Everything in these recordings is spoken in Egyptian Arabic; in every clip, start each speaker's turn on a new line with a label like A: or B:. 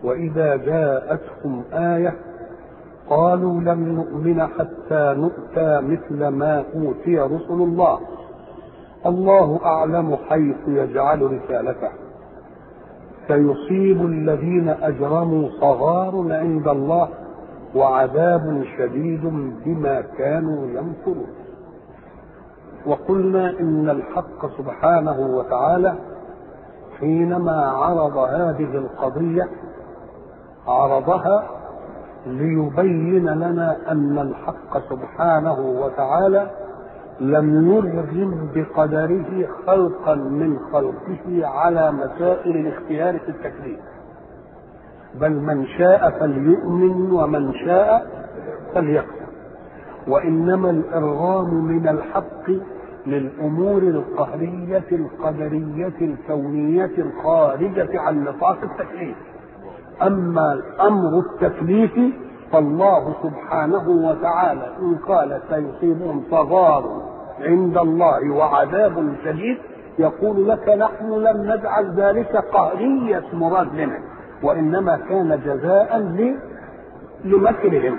A: وإذا جاءتهم آية قالوا لن نؤمن حتى نؤتى مثل ما أوتي رسل الله الله أعلم حيث يجعل رسالته سيصيب الذين أجرموا صغار عند الله وعذاب شديد بما كانوا يمكرون وقلنا إن الحق سبحانه وتعالى حينما عرض هذه القضية عرضها ليبين لنا أن الحق سبحانه وتعالى لم يرغم بقدره خلقا من خلقه على مسائل الاختيار في التكليف بل من شاء فليؤمن ومن شاء فليكفر وإنما الإرغام من الحق للأمور القهرية القدرية الكونية الخارجة عن نطاق التكليف أما الأمر التكليفي فالله سبحانه وتعالى إن قال سيصيبهم صغار عند الله وعذاب شديد يقول لك نحن لم نجعل ذلك قهرية مراد لنا وإنما كان جزاء لمكرهم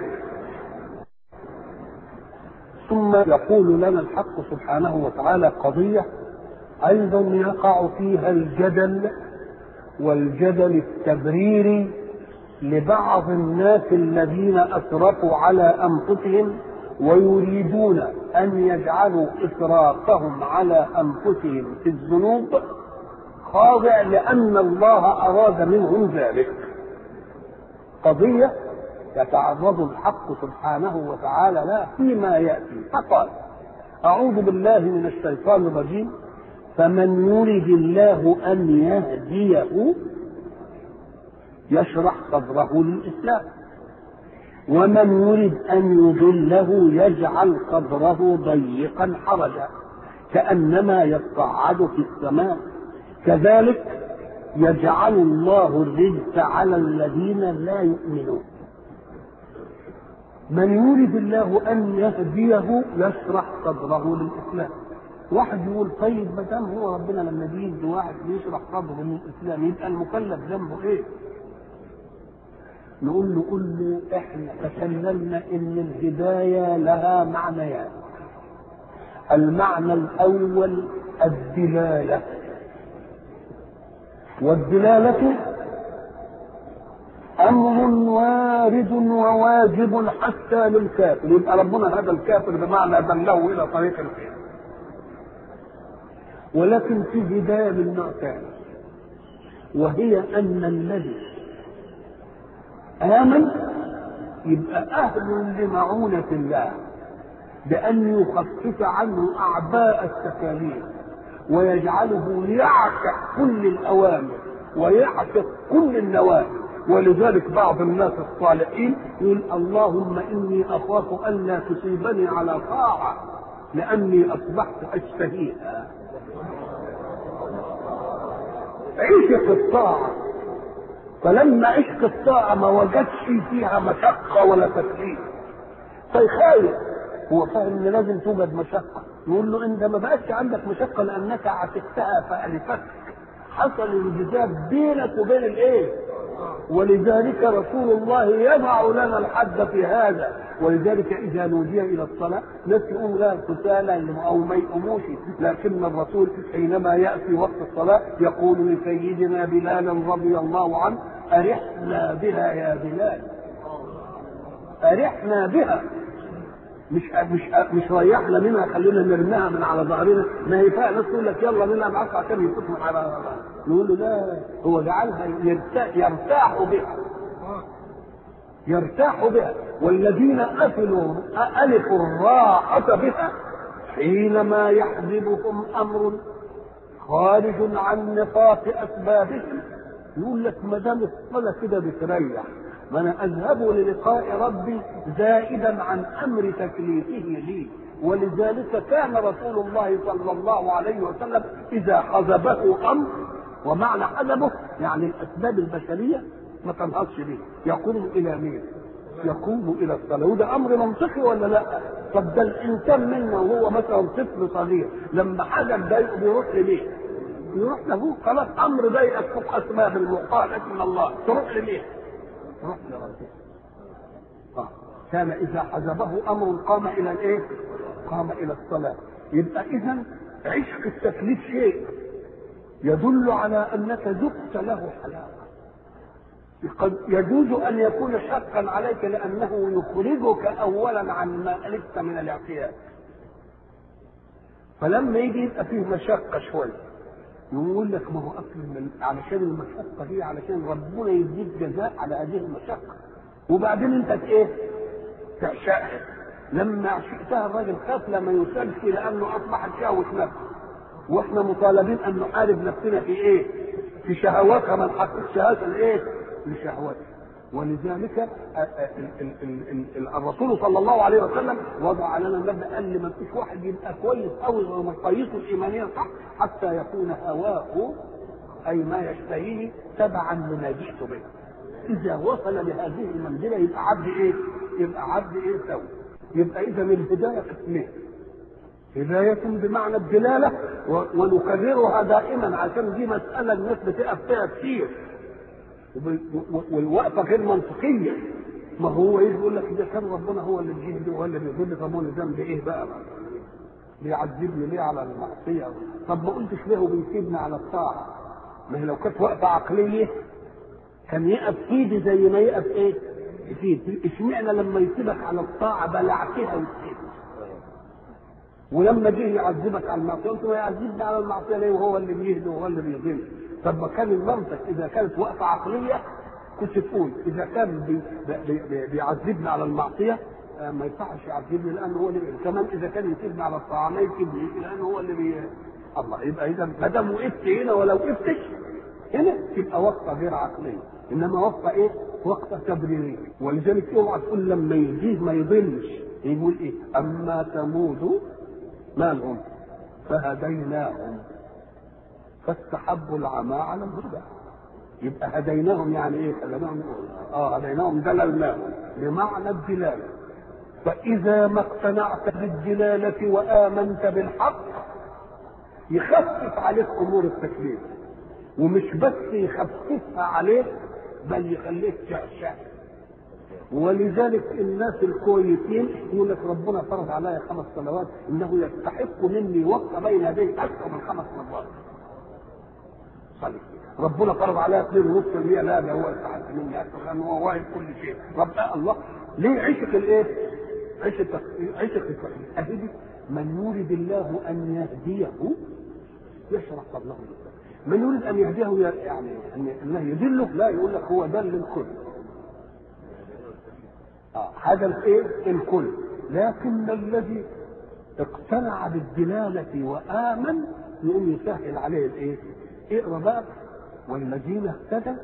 A: ثم يقول لنا الحق سبحانه وتعالى قضية أيضا يقع فيها الجدل والجدل التبريري لبعض الناس الذين أسرفوا على أنفسهم ويريدون أن يجعلوا إسرافهم على أنفسهم في الذنوب خاضع لأن الله أراد منهم ذلك قضية يتعرض الحق سبحانه وتعالى لها فيما يأتي فقال أعوذ بالله من الشيطان الرجيم فمن يرد الله أن يهديه يشرح صدره للإسلام ومن يرد أن يضله يجعل صدره ضيقا حرجا كأنما يصعد في السماء كذلك يجعل الله الرجس على الذين لا يؤمنون من يريد الله ان يهديه يشرح صدره للاسلام واحد يقول طيب ما دام هو ربنا لما بيدي واحد يشرح صدره للاسلام يبقى المكلف ذنبه ايه؟ نقول له قل له احنا تكلمنا ان الهدايه لها معنيان المعنى الاول الدلاله والدلاله امر وارد وواجب حتى للكافر يبقى ربنا هذا الكافر بمعنى دله الى طريق الخير ولكن في هدايه من نوع ثاني وهي ان الذي امن يبقى اهل لمعونه الله بان يخفف عنه اعباء التكاليف ويجعله يعشق كل الاوامر ويعشق كل النواهي ولذلك بعض الناس الصالحين يقول اللهم اني اخاف الا تصيبني على طاعه لاني اصبحت اشتهيها عشق الطاعه فلما عشق الطاعه ما وجدش فيها مشقه ولا تكليف فيخايف هو فاهم ان لازم توجد مشقه نقول له انت ما بقتش عندك مشقه لانك عشقتها فالفتك حصل انجذاب بينك وبين الايه ولذلك رسول الله يضع لنا الحد في هذا ولذلك اذا نودي الى الصلاه ناس يقوم غير كسالى او ما يقوموش لكن الرسول حينما ياتي وقت الصلاه يقول لسيدنا بلال رضي الله عنه ارحنا بها يا بلال ارحنا بها مش مش مش ريحنا منها خلينا نرميها من على ظهرنا ما هي فيها ناس تقول لك يلا نلعب معاك عشان يفوت من على نقول له لا هو جعلها يرتاح, يرتاح بها يرتاح بها والذين أفلوا ألفوا الراحة بها حينما يحزبهم أمر خارج عن نطاق أسبابهم يقول لك ما دام الصلاة كده بتريح ما انا اذهب للقاء ربي زائدا عن امر تكليفه لي ولذلك كان رسول الله صلى الله عليه وسلم اذا حزبه امر ومعنى حزبه يعني الاسباب البشريه ما تنهضش به يقوم الى مين؟ يقوم الى الصلاه وده امر منطقي ولا لا؟ طب ده الانسان منا وهو مثلا طفل صغير لما حاجه تضايقه بيروح لمين؟ يروح له خلاص امر ضيقك فوق اسباب المقالة من الله تروح لمين؟ تروح لربك آه. كان اذا حزبه امر قام الى الايه؟ قام الى الصلاه يبقى اذا عشق التكليف شيء يدل على انك ذقت له حلاوه قد يجوز ان يكون شقا عليك لانه يخرجك اولا عن ما الفت من الاعتياد فلما يجي يبقى فيه مشقه شويه يقول لك ما هو اصل من علشان المشقه دي علشان ربنا يديك جزاء على هذه المشقه وبعدين انت ايه؟ تعشقها لما عشقتها الراجل خاف لما يسلسي لانه اصبحت شهوه نفسه واحنا مطالبين ان نحارب نفسنا في ايه؟ في شهواتها ما نحققش الايه؟ لشهواتها ولذلك الرسول صلى الله عليه وسلم وضع لنا المبدا قال لي ما فيش واحد يبقى كويس قوي ومقاييسه الايمانيه صح حتى يكون هواه اي ما يشتهيه تبعا لما جئت به اذا وصل لهذه المنزله يبقى عبد ايه؟ يبقى عبد ايه سوي يبقى اذا الهدايه قسمين هداية بمعنى الدلالة ونكررها دائما عشان دي مسألة الناس بتقف فيها كتير والوقفة غير منطقية ما هو ايه يقول لك اذا كان ربنا هو اللي بيهدي وهو اللي بيضل طب وانا ذنبي ايه بقى؟ بيعذبني ليه على المعصية؟ طب ما قلتش ليه وبيسيبني على الطاعة؟ ما هي لو كانت وقفة عقلية كان يقف ايدي زي ما يقف ايه؟ يسيب اشمعنى لما يسيبك على الطاعة بلعتها وتسيب ولما جه يعذبك على المعصيه قلت له يعذبني على المعصيه ليه وهو اللي بيهدي وهو اللي بيضل طب ما كان المنطق اذا كانت وقفه عقليه كنت تقول اذا كان بي بي بي بيعذبني على المعصيه آه ما يصحش يعذبني لانه هو اللي كمان اذا كان يسيبني على الطاعه ما يسيبني لانه هو اللي بي الله يبقى اذا ما دام وقفت هنا ولو وقفتش هنا تبقى وقفه غير عقليه انما وقفه ايه؟ وقفه تبريريه ولذلك اوعى تقول لما يجيه ما يضلش يقول ايه؟ اما ثمود مالهم فهديناهم فاستحبوا العمى على الهدى يبقى هديناهم يعني ايه هديناهم اه هديناهم دللناهم بمعنى الدلاله فاذا ما اقتنعت بالدلاله وامنت بالحق يخفف عليك امور التكليف ومش بس يخففها عليك بل يخليك تعشق ولذلك الناس الكويسين يقول لك ربنا فرض علي خمس صلوات انه يستحق مني وقت بين يديه اكثر من خمس مرات صلي ربنا فرض عليها 2.5% لا ده هو يستحق مني اكثر لانه هو واهب كل شيء رب الله ليه عشق الايه؟ عشق عشق اهدي من يريد الله ان يهديه يشرح صدره من يريد ان يهديه يعني انه يدله لا يقول لك هو دل الكل آه هذا الايه الكل لكن الذي اقتنع بالدلالة وآمن يقوم يسهل عليه الايه اقرا بقى والذين اهتدوا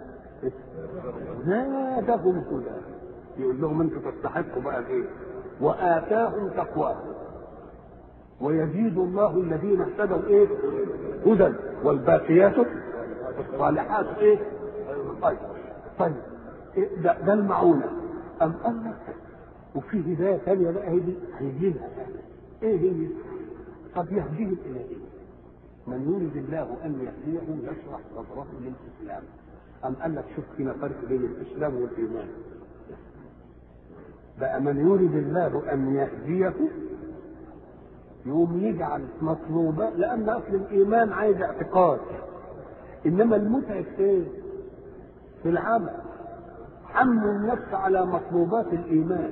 A: زادهم هدى يقول لهم انتم تستحقوا بقى الايه وآتاهم تقواهم ويزيد الله الذين اهتدوا ايه هدى والباقيات الصالحات ايه طيب طيب إيه ده, ده المعونه أم قال لك وفي هداية ثانية بقى هي دي هيجي لها إيه هي؟ قد يهديه إلى إيه؟ من يريد الله أن يهديه يشرح صدره للإسلام أم قال لك شوف هنا فرق بين الإسلام والإيمان بقى من يريد الله أن يهديه يقوم يجعل مطلوبة لأن أصل الإيمان عايز اعتقاد إنما المتعب إيه؟ في العمل حمل النفس على مطلوبات الايمان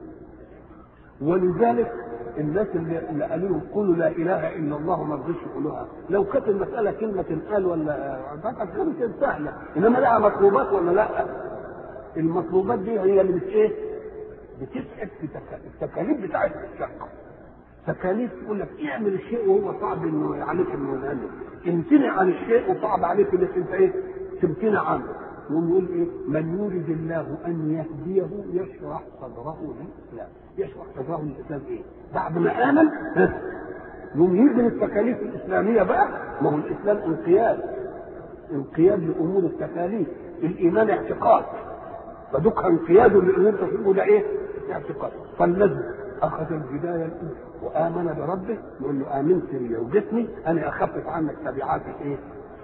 A: ولذلك الناس اللي, اللي قالوا لهم قولوا لا اله الا الله ما رضيش يقولوها لو كانت المساله كلمه تنقال ولا كانت سهله انما لها مطلوبات ولا لا المطلوبات دي هي اللي بت ايه بتسعد في التكاليف بتاعتها الشقه تكاليف تقول لك اعمل الشيء وهو صعب انه عليك انه ينقله امتنع عن الشيء وصعب عليك انك انت ايه تمتنع عنه يقوم يقول ايه من يريد الله ان يهديه يشرح صدره للاسلام يشرح صدره للاسلام ايه بعد ما امن يقوم يجري التكاليف الاسلاميه بقى ما هو الاسلام انقياد انقياد لامور التكاليف الايمان اعتقاد فدك انقياد لامور تقول ده ايه اعتقاد فالذي اخذ البدايه الاولى وامن بربه يقول له امنت بي وجسمي انا اخفف عنك تبعات الايه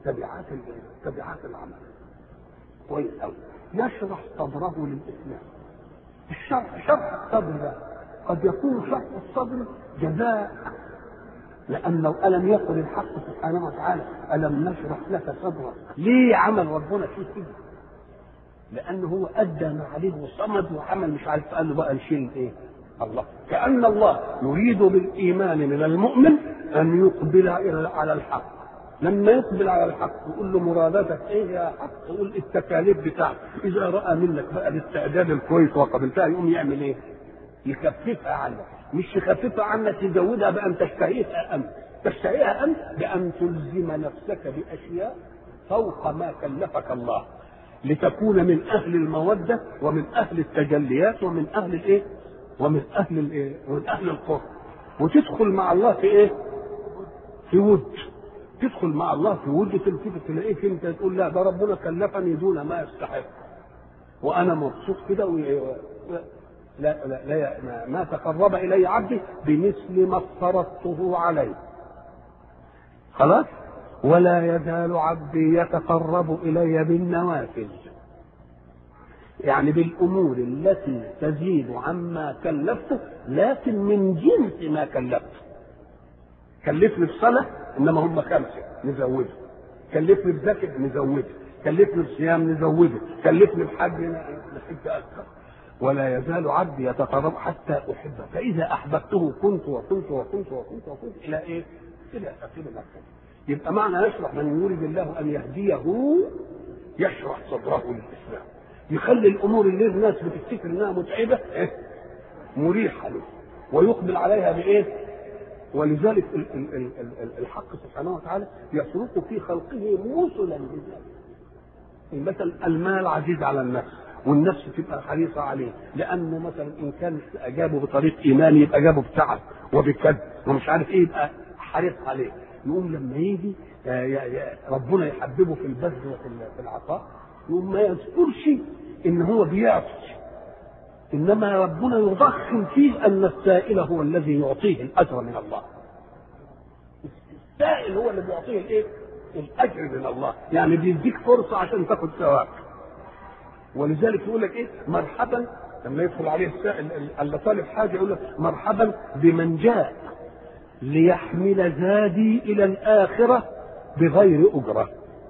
A: تبعات تبعات العمل كويس قوي يشرح صدره للاسلام الشرح شرح الصدر ده قد يكون شرح الصدر جزاء لأنه ألم يقل الحق سبحانه وتعالى ألم نشرح لك صدرك ليه عمل ربنا فيه كده لأنه هو أدى ما عليه وصمد وعمل مش عارف قال له بقى نشيل إيه الله كأن الله يريد بالإيمان من المؤمن أن يقبل على الحق لما يقبل على الحق يقول له مراداتك ايه يا حق يقول التكاليف بتاعتك اذا راى منك بقى الاستعداد الكويس وقبلتها يقوم يعمل ايه؟ يخففها عنك مش يخففها عنك يزودها بان تشتهيها انت تشتهيها انت بان تلزم نفسك باشياء فوق ما كلفك الله لتكون من اهل الموده ومن اهل التجليات ومن اهل الايه؟ ومن اهل الايه؟ ومن اهل القرب وتدخل مع الله في ايه؟ في ود تدخل مع الله في ود تلتفت تلاقيك انت تقول لا ده ربنا كلفني دون ما يستحق وانا مبسوط كده و... لا, لا, لا ما, ما تقرب الي عبدي بمثل ما افترضته عليه خلاص ولا يزال عبدي يتقرب الي بالنوافل يعني بالامور التي تزيد عما كلفته لكن من جنس ما كلفته كلفني بصلاه انما هم خمسه نزوده كلفني بذكر نزوده كلفني بصيام نزوده كلفني بحج نحج اكثر ولا يزال عبدي يتقرب حتى احبه فاذا احببته كنت وكنت وكنت وكنت وكنت الى ايه؟ الى اخر المكان يبقى معنى يشرح من يريد الله ان يهديه يشرح صدره للاسلام يخلي الامور اللي الناس بتفتكر انها متعبه إيه؟ مريحه له ويقبل عليها بايه؟ ولذلك الحق سبحانه وتعالى يترك في خلقه مثلا لذلك مثلا المال عزيز على النفس والنفس تبقى حريصة عليه لأنه مثلا إن كان جابه بطريق إيماني يبقى جابه بتعب وبكد ومش عارف إيه يبقى حريص عليه يقوم لما يجي ربنا يحببه في البذل وفي العطاء يقوم ما يذكرش إن هو بيعطي انما ربنا يضخم فيه ان السائل هو الذي يعطيه الاجر من الله السائل هو اللي بيعطيه الايه الاجر من الله يعني بيديك فرصه عشان تاخد ثواب ولذلك يقول لك ايه مرحبا لما يدخل عليه السائل اللي طالب حاجه يقول لك مرحبا بمن جاء ليحمل زادي الى الاخره بغير اجره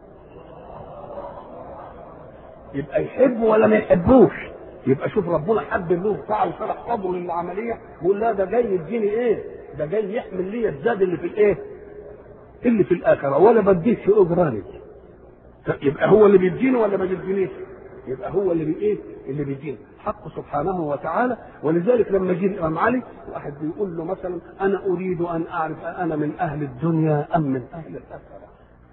A: يبقى يحبه ولا ما يحبوش يبقى شوف ربنا حب له فعل شرح صدره للعمليه بيقول لا ده جاي يديني ايه؟ ده جاي يحمل لي الزاد اللي في الايه؟ اللي في الاخره ولا بديش اجراني يبقى هو اللي بيديني ولا ما بيدينيش؟ يبقى هو اللي بي ايه؟ اللي بيديني حق سبحانه وتعالى ولذلك لما جه الامام علي واحد بيقول له مثلا انا اريد ان اعرف انا من اهل الدنيا ام من اهل الاخره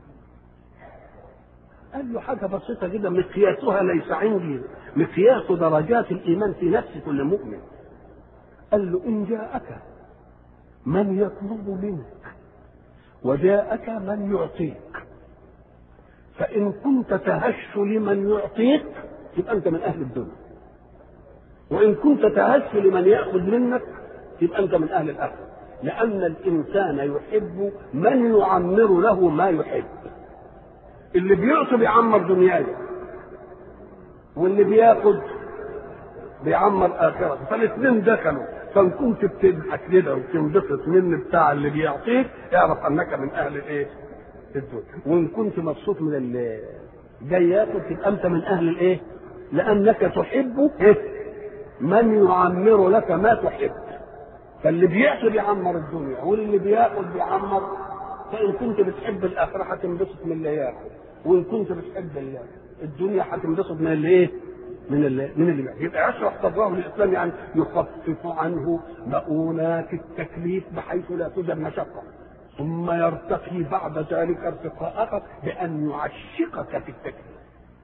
A: قال له حاجه بسيطه جدا مقياسها ليس عندي مقياس درجات الايمان في نفس كل مؤمن قال له ان جاءك من يطلب منك وجاءك من يعطيك فان كنت تهش لمن يعطيك يبقى انت من اهل الدنيا وان كنت تهش لمن ياخذ منك يبقى انت من اهل الاخره لان الانسان يحب من يعمر له ما يحب اللي بيعطي بيعمر دنياه واللي بياخد بيعمر اخرته فالاثنين دخلوا فان كنت بتضحك كده وتنبسط من بتاع اللي بيعطيك اعرف انك من اهل الايه؟ الدنيا وان كنت مبسوط من اللي جاي ياخد تبقى انت من اهل الايه؟ لانك تحب من يعمر لك ما تحب فاللي بيعطي بيعمر الدنيا واللي بياخد بيعمر فان كنت بتحب الاخره هتنبسط من اللي ياخد وان كنت بتحب الدنيا هتنبسط من اللي ايه؟ من اللي من اللي يبقى يشرح صدره للاسلام يعني يخفف عنه مؤونات التكليف بحيث لا توجد مشقه ثم يرتقي بعد ذلك ارتقاء اخر بان يعشقك في التكليف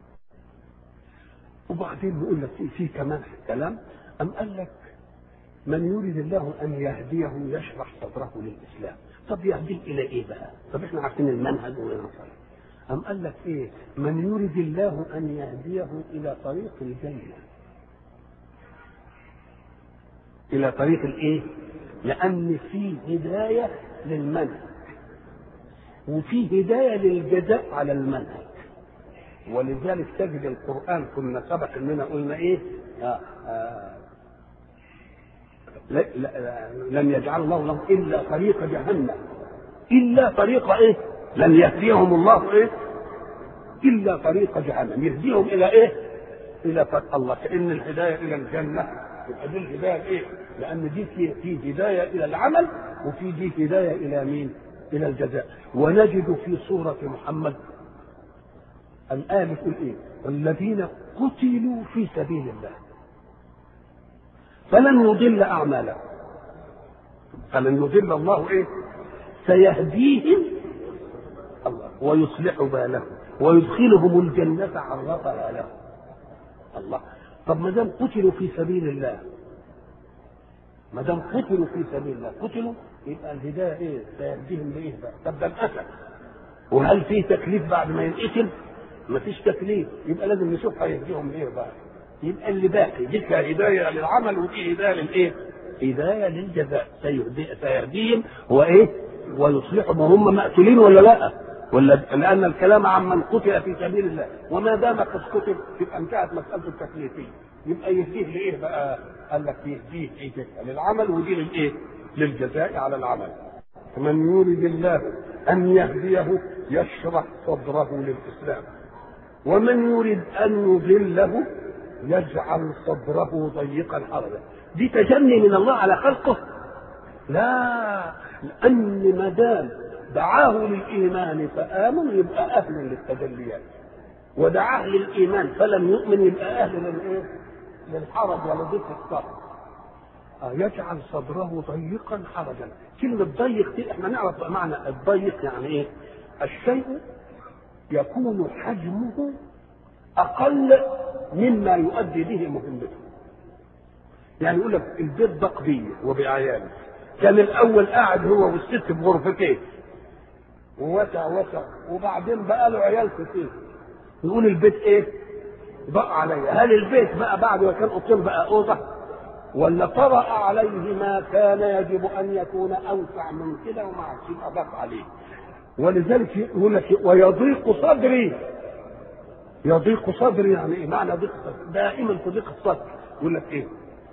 A: وبعدين بيقول لك في, في كمان كلام ام قال لك من يريد الله ان يهديه يشرح صدره للاسلام طب يهديه الى ايه بقى؟ طب احنا عارفين المنهج ونصر أم قال لك إيه؟ من يريد الله أن يهديه إلى طريق الجنة. إلى طريق الإيه؟ لأن في هداية للمنهج. وفي هدايه للجزاء على المنهج ولذلك تجد القران كنا سبق اننا قلنا ايه آه آه لا لا لن يجعل الله لهم الا طريق جهنم الا طريق ايه لن يهديهم الله ايه الا طريق جهنم يهديهم الى ايه الى فتح الله كان الهدايه الى الجنه يبقى دي الهدايه ايه لان دي في, في هدايه الى العمل وفي دي هدايه الى مين الى الجزاء ونجد في سوره محمد الآية بتقول إيه؟ والذين قتلوا في سبيل الله فلن يضل أعمالهم فلن يضل الله إيه؟ سيهديهم الله ويصلح بالهم ويدخلهم الجنة عرفها لهم الله طب ما دام قتلوا في سبيل الله ما دام قتلوا في سبيل الله قتلوا يبقى الهدايه ايه؟ سيهديهم بايه بقى؟ طب ده الاسد وهل فيه تكليف بعد ما ينقتل؟ مفيش تكليف يبقى لازم نشوف هيهديهم بايه بقى يبقى اللي باقي دي هدايه للعمل ودي هدايه للايه؟ هدايه للجزاء سيهدي سيهديهم وايه؟ ويصلحهم وهم مقتولين ولا لا؟ ولا لان الكلام عن من قتل في سبيل الله وما دام قد قتل تبقى انتهت مساله التكليفيه يبقى يهديه لايه بقى؟ قال لك يهديه ايه للعمل ودي للايه؟ للجزاء على العمل فمن يريد الله ان يهديه يشرح صدره للاسلام ومن يريد ان يضله يجعل صدره ضيقا حرجا دي تجني من الله على خلقه لا لان ما دام دعاه للايمان فامن يبقى اهل للتجليات ودعاه للايمان فلم يؤمن يبقى اهل للايه للحرج ولضيق الصدر آه يجعل صدره ضيقا حرجا كلمة ضيق دي احنا نعرف معنى الضيق يعني ايه الشيء يكون حجمه اقل مما يؤدي به مهمته يعني يقول لك البيت ده قضيه وبعياله كان الاول قاعد هو والست بغرفتين ووسع وسع وبعدين بقى له عيال كتير يقول البيت ايه بقى عليا هل البيت بقى بعد ما كان اوضتين بقى اوضه ولا طرأ عليه ما كان يجب ان يكون اوسع من كده وما عادش يبقى ضاق عليه ولذلك يقول لك ويضيق صدري يضيق صدري يعني ايه معنى ضيق صدري دائما في ضيق الصدر يقول لك ايه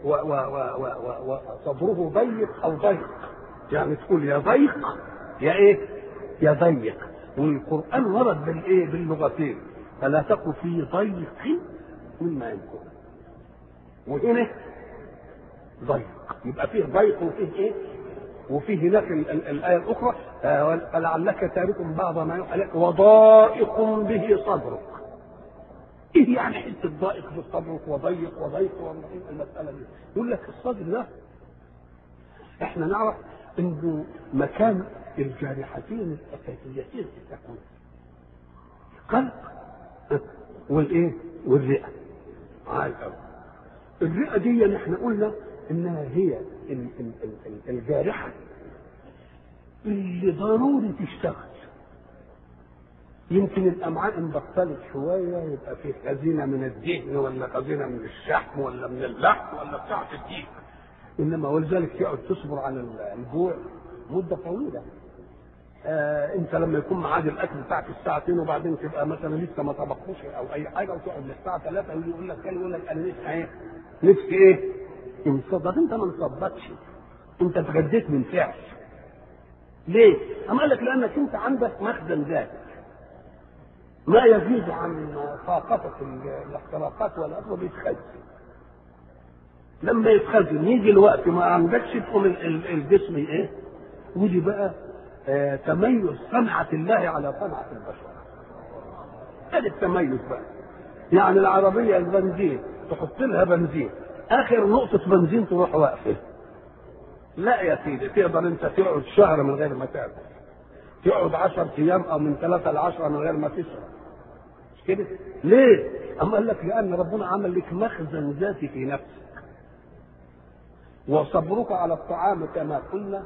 A: وصدره ضيق او ضيق يعني تقول يا ضيق يا ايه يا ضيق والقران ورد بالايه باللغتين فلا تك في ضيق مما يمكن وهنا ضيق يبقى فيه ضيق وفيه ايه وفيه هناك الآية الأخرى فلعلك تارك بعض ما يوحى لك وضائق به صدرك ايه يعني حته ضائق في صدرك وضيق وضيق المساله دي يقول لك الصدر ده احنا نعرف انه مكان الجارحتين الاساسيتين في التكوين قلب والايه والرئه عال قوي الرئه دي نحن قلنا انها هي الجارحه اللي ضروري تشتغل يمكن الامعاء انبطلت شويه يبقى في خزينه من الدهن ولا خزينه من الشحم ولا من اللحم ولا بتاعه الدين انما ولذلك تقعد تصبر على الجوع مده طويله آه انت لما يكون معاد الاكل بتاعك الساعه 2 وبعدين تبقى مثلا لسه ما طبخوش او اي حاجه وتقعد للساعه 3 ويجي يقول لك كان يقول لك انا نفسي ايه؟ نفسي ايه؟ انصدق انت ما انصدقتش انت اتغديت من فعل ليه؟ أما قال لك لأنك أنت عندك مخزن ذاتي ما يزيد عن طاقتك الاختراقات والأرض بيتخزن لما يتخزن يجي الوقت ما عندكش تقوم الجسم ايه؟ ودي بقى آه تميز صنعة الله على صنعة البشر. ادي التميز بقى. يعني العربية البنزين تحط لها بنزين آخر نقطة بنزين تروح واقفة. لا يا سيدي تقدر انت تقعد شهر من غير ما تاكل تقعد 10 ايام او من ثلاثة ل 10 من غير ما تشرب مش كده؟ ليه؟ أما قال لك لأن ربنا عمل لك مخزن ذاتي في نفسك وصبرك على الطعام كما قلنا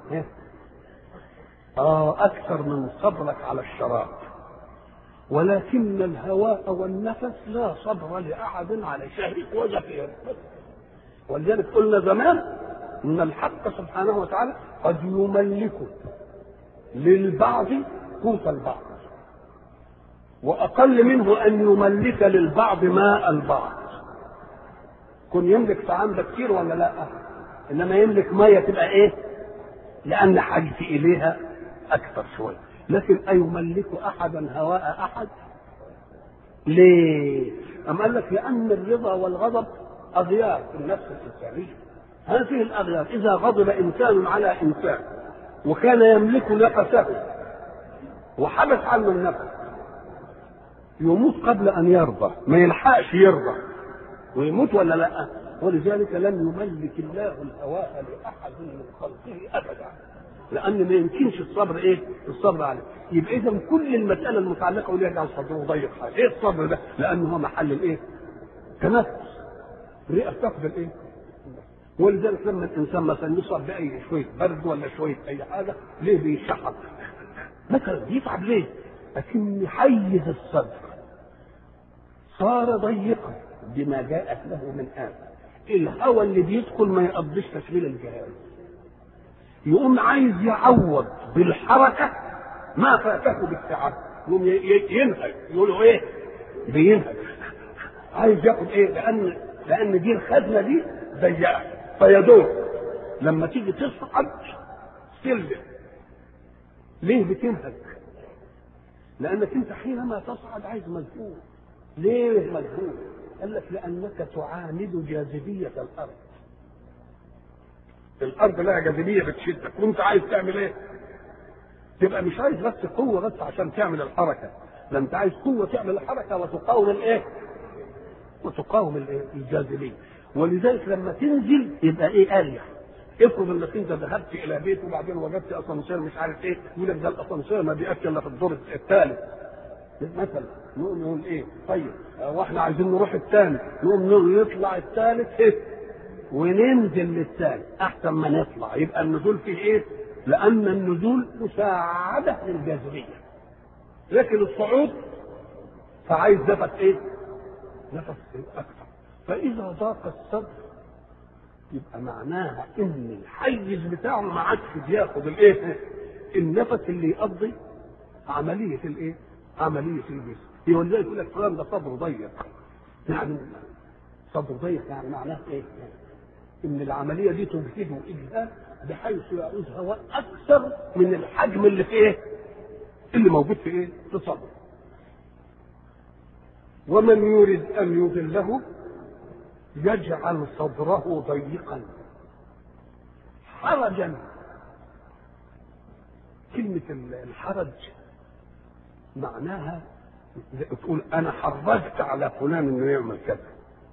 A: آه أكثر من صبرك على الشراب ولكن الهواء والنفس لا صبر لأحد على شهيق وزفير ولذلك قلنا زمان ان الحق سبحانه وتعالى قد يملك للبعض قوت البعض واقل منه ان يملك للبعض ماء البعض كن يملك طعام ده كتير ولا لا انما يملك ميه تبقى ايه لان حاجتي اليها اكثر شويه لكن ايملك احدا هواء احد ليه أم قال لك لأن الرضا والغضب أغيار في النفس الإنسانية هذه الأغيار إذا غضب إنسان على إنسان وكان يملك نفسه وحبس عنه النفس يموت قبل أن يرضى ما يلحقش يرضى ويموت ولا لا ولذلك لم يملك الله الهواء لأحد من خلقه أبدا لأن ما يمكنش الصبر إيه؟ الصبر عليه يبقى إذا كل المسألة المتعلقة وليه يجعل صدره ضيق حاجة إيه الصبر ده؟ لأنه هو محل الإيه؟ تنفس الرئة تقبل إيه؟ ولذلك لما الإنسان مثلا يصاب بأي شوية برد ولا شوية أي حاجة ليه بيشحط؟ مثلا يتعب ليه؟ لكن حيز الصدر صار ضيقا بما جاءت له من آفة الهواء اللي بيدخل ما يقضيش تشغيل الجهاز يقوم عايز يعوض بالحركة ما فاته بالتعب يقوم ينهج يقولوا ايه بينهج عايز ياخد ايه لان لان دي الخزنه دي ضيقه فيدور لما تيجي تصعد سلم ليه بتنهج لانك انت حينما تصعد عايز مجهود ليه مجهود قال لك لانك تعاند جاذبيه الارض الارض لها جاذبيه بتشدك وانت عايز تعمل ايه تبقى مش عايز بس قوه بس عشان تعمل الحركه ده انت عايز قوه تعمل الحركه وتقاوم الايه وتقاوم الايه الجاذبيه ولذلك لما تنزل يبقى ايه اريح افرض انك انت ذهبت الى بيت وبعدين وجدت اسانسير مش عارف ايه يقول لك ده الاسانسير ما بيأكل الا في الدور الثالث مثلا نقوم نقول ايه طيب واحنا عايزين نروح الثاني نقوم يطلع الثالث إيه؟ وننزل للثاني احسن ما نطلع يبقى النزول فيه ايه لان النزول مساعده للجاذبيه لكن الصعود فعايز نفس ايه نفس اكثر فاذا ضاق الصدر يبقى معناها ان الحيز بتاعه ما عادش بياخد الايه النفس اللي يقضي عمليه الايه عمليه الجسم ولذلك يقول لك فلان ده صدره ضيق يعني صدره ضيق يعني معناه ايه؟ ان العمليه دي تجهده اجهاد بحيث يعوز هواء اكثر من الحجم اللي في ايه؟ اللي موجود في ايه؟ في صدره. ومن يريد ان يضله يجعل صدره ضيقا حرجا كلمة الحرج معناها تقول أنا حرجت على فلان إنه يعمل كذا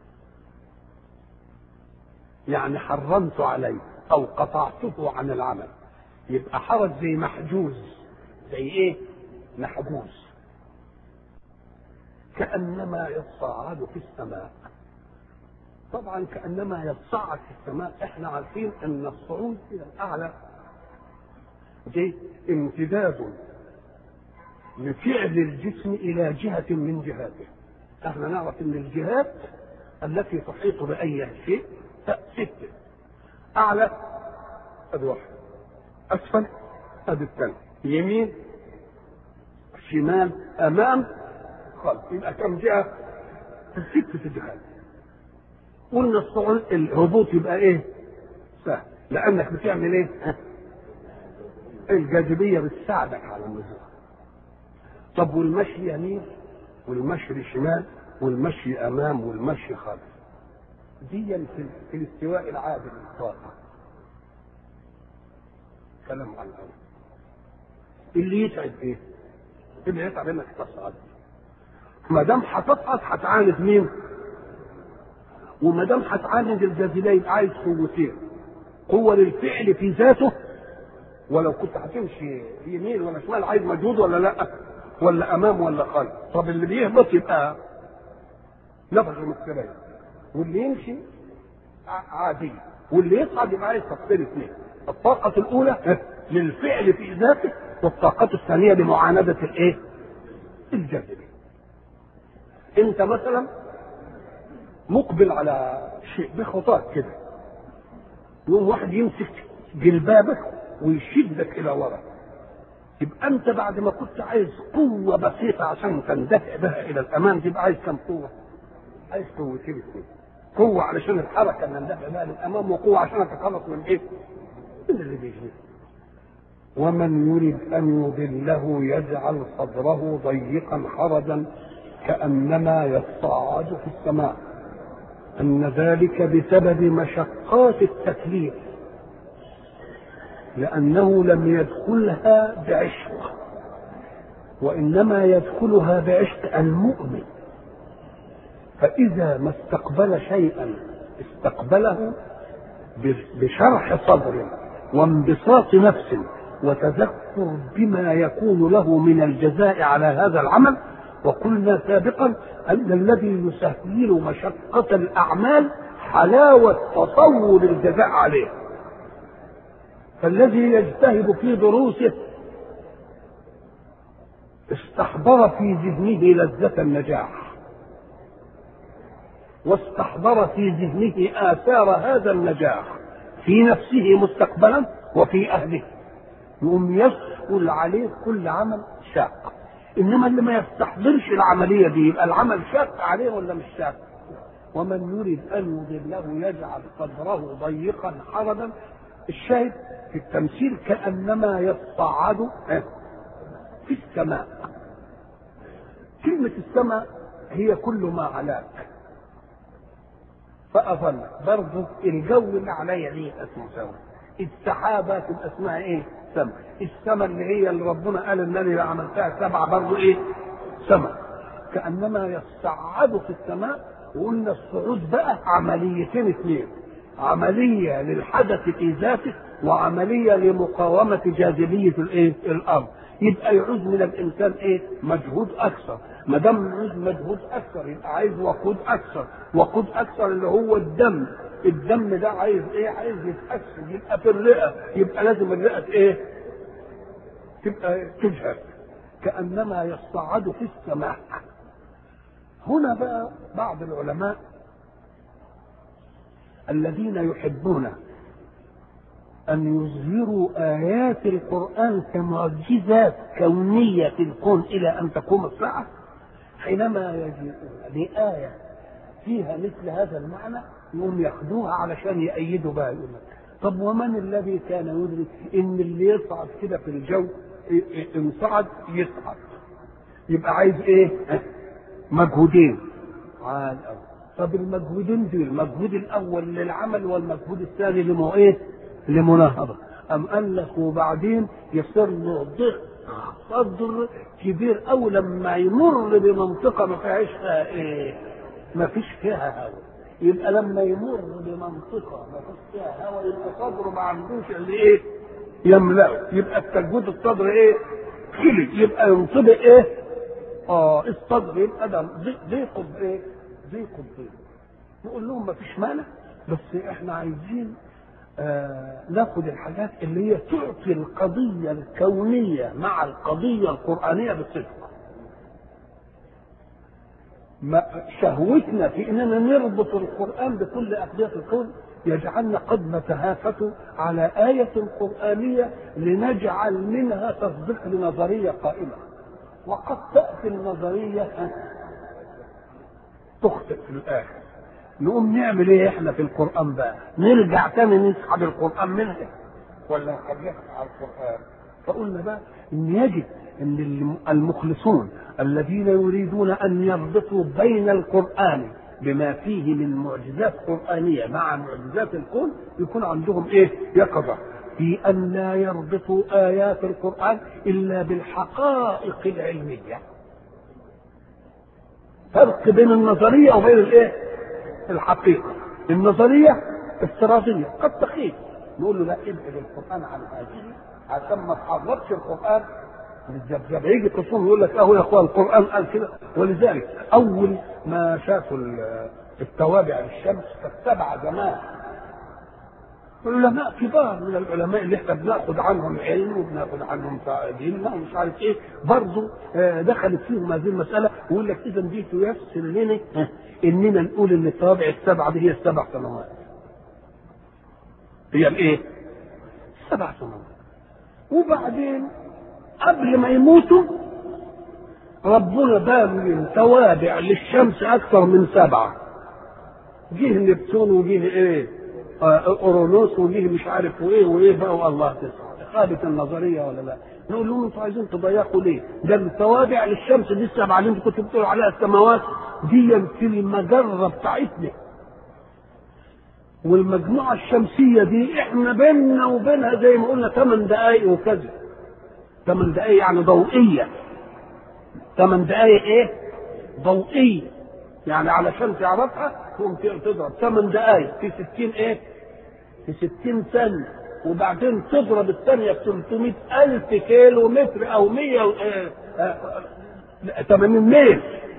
A: يعني حرمت عليه او قطعته عن العمل يبقى حرج زي محجوز زي ايه محجوز كانما يتصاعد في السماء طبعا كانما يتصاعد في السماء احنا عارفين ان الصعود الى الاعلى دي امتداد لفعل الجسم الى جهه من جهاته احنا نعرف ان الجهات التي تحيط باي شيء ستة أعلى أدي واحد أسفل أدي الثاني يمين شمال أمام خلف يبقى كم جهة؟ ست جهات قلنا الصعود الهبوط يبقى إيه؟ سهل لأنك بتعمل إيه؟ الجاذبية بتساعدك على النزول طب والمشي يمين والمشي شمال والمشي أمام والمشي خلف دي في الاستواء العادل للطاقة كلام عن الأول اللي يتعب ايه؟ اللي يتعب انك تصعد ما دام هتصعد هتعاند مين؟ وما دام هتعاند الجاذبيه يبقى عايز قوتين قوه للفعل في ذاته ولو كنت هتمشي يمين ولا شمال عايز مجهود ولا لا ولا امام ولا خلف طب اللي بيهبط يبقى نفسه مستريح واللي يمشي عادي واللي يصعد يبقى عايز طاقتين اثنين الطاقة الأولى للفعل في ذاته والطاقة الثانية لمعاندة الإيه؟ الجاذبية. أنت مثلا مقبل على شيء بخطاك كده يقوم واحد يمسك جلبابك ويشدك إلى ورا يبقى انت بعد ما كنت عايز قوه بسيطه عشان تندفع بها الى الامام تبقى عايز كم قوه؟ عايز قوتين اثنين قوه علشان الحركه اللي ندفع بها للامام وقوه عشان اتخلص من ايه؟ من اللي بيجي ومن يرد ان يضله يجعل صدره ضيقا حرجا كانما يصعد في السماء ان ذلك بسبب مشقات التكليف لأنه لم يدخلها بعشق وإنما يدخلها بعشق المؤمن فإذا ما استقبل شيئا استقبله بشرح صدر وانبساط نفس وتذكر بما يكون له من الجزاء على هذا العمل وقلنا سابقا أن الذي يسهل مشقة الأعمال حلاوة تصور الجزاء عليه فالذي يجتهد في دروسه استحضر في ذهنه لذة النجاح واستحضر في ذهنه آثار هذا النجاح في نفسه مستقبلا وفي أهله يقوم يسهل عليه كل عمل شاق إنما اللي ما يستحضرش العملية دي يبقى العمل شاق عليه ولا مش شاق ومن يريد أن يضله يجعل صدره ضيقا حرجا الشاهد في التمثيل كأنما يصعد في السماء كلمة السماء هي كل ما علاك فأظل برضه الجو اللي عليا دي اسمه سوا السحابة تبقى اسمها ايه؟ سما السما اللي هي اللي ربنا قال ان انا عملتها سبعة برضه ايه؟ سما كأنما يصعد في السماء وقلنا الصعود بقى عمليتين اثنين عملية للحدث في ذاته وعملية لمقاومة جاذبية الايه؟ الأرض يبقى يعوز من الإنسان إيه؟ مجهود أكثر ما دام يعوز مجهود أكثر يبقى عايز وقود أكثر وقود أكثر اللي هو الدم الدم ده عايز إيه؟ عايز يتأكسد يبقى في الرئة يبقى لازم الرئة إيه؟ تبقى تجهد كأنما يصعد في السماء هنا بقى بعض العلماء الذين يحبون أن يظهروا آيات القرآن كمعجزات كونية في الكون إلى أن تقوم الساعة حينما يجيئون لآية فيها مثل هذا المعنى يقوم ياخدوها علشان يأيدوا بها يقول طب ومن الذي كان يدرك إن اللي يصعد كده في الجو إن صعد يصعد يبقى عايز إيه؟ مجهودين عال أوي طب المجهودين دول المجهود الاول للعمل والمجهود الثاني لمو ايه؟ لمناهضه ام قال لك وبعدين يصير له ضيق صدر كبير او لما يمر بمنطقه ما فيهاش ايه؟ ما فيش فيها هواء يبقى لما يمر بمنطقه ما فيش فيها هواء يبقى صدره ما عندوش اللي ايه؟ يملأه يبقى التجويد الصدر ايه؟ خلي يبقى ينطبق ايه؟ اه الصدر يبقى ده ضيق بايه؟ ضيق الضيق نقول لهم ما فيش مانع بس احنا عايزين آه ناخد الحاجات اللي هي تعطي القضية الكونية مع القضية القرآنية بالصدق ما شهوتنا في اننا نربط القرآن بكل أقضية الكون يجعلنا قد نتهافت على آية قرآنية لنجعل منها تصديق لنظرية قائمة وقد تأتي النظرية تخطئ في الاخر نقوم نعمل ايه احنا في القران بقى نرجع تاني نسحب القران منها ولا نخليها على القران فقلنا بقى ان يجب ان المخلصون الذين يريدون ان يربطوا بين القران بما فيه من معجزات قرآنية مع معجزات الكون يكون عندهم ايه يقظة في أن لا يربطوا آيات القرآن إلا بالحقائق العلمية فرق بين النظريه وبين الايه؟ الحقيقه. النظريه افتراضيه قد تخيل نقول له لا ابعد القران عن هذه عشان ما تحركش القران بالذبذبه يجي قصون يقول لك اهو يا اخوان القران قال كده ولذلك اول ما شافوا التوابع للشمس فاتبع زمان علماء كبار من العلماء اللي احنا بناخد عنهم علم وبناخد عنهم دين ومش عارف ايه برضه دخلت فيهم هذه المساله ويقول لك اذا دي تيسر لنا اننا نقول ان الطوابع السبعه دي هي السبع سنوات. هي الايه؟ السبع سنوات. وبعدين قبل ما يموتوا ربنا بان توابع للشمس اكثر من سبعه جه نبتون وجه ايه آه، اورونوس وجه مش عارف وايه وايه بقى والله تسعه خابت النظريه ولا لا نقول لهم انتوا عايزين تضيقوا ليه؟ ده التوابع للشمس دي السبعه اللي انتوا كنتوا بتقولوا عليها السماوات دي في المجره بتاعتنا والمجموعه الشمسيه دي احنا بيننا وبينها زي ما قلنا ثمان دقائق وكذا ثمان دقائق يعني ضوئيه ثمان دقائق ايه؟ ضوئيه يعني علشان تعرفها تقوم تضرب ثمان دقائق في 60 ايه؟ في 60 ثانيه وبعدين تضرب الثانيه ب 300 الف كيلو متر او 100 آه، آه، 80 ميل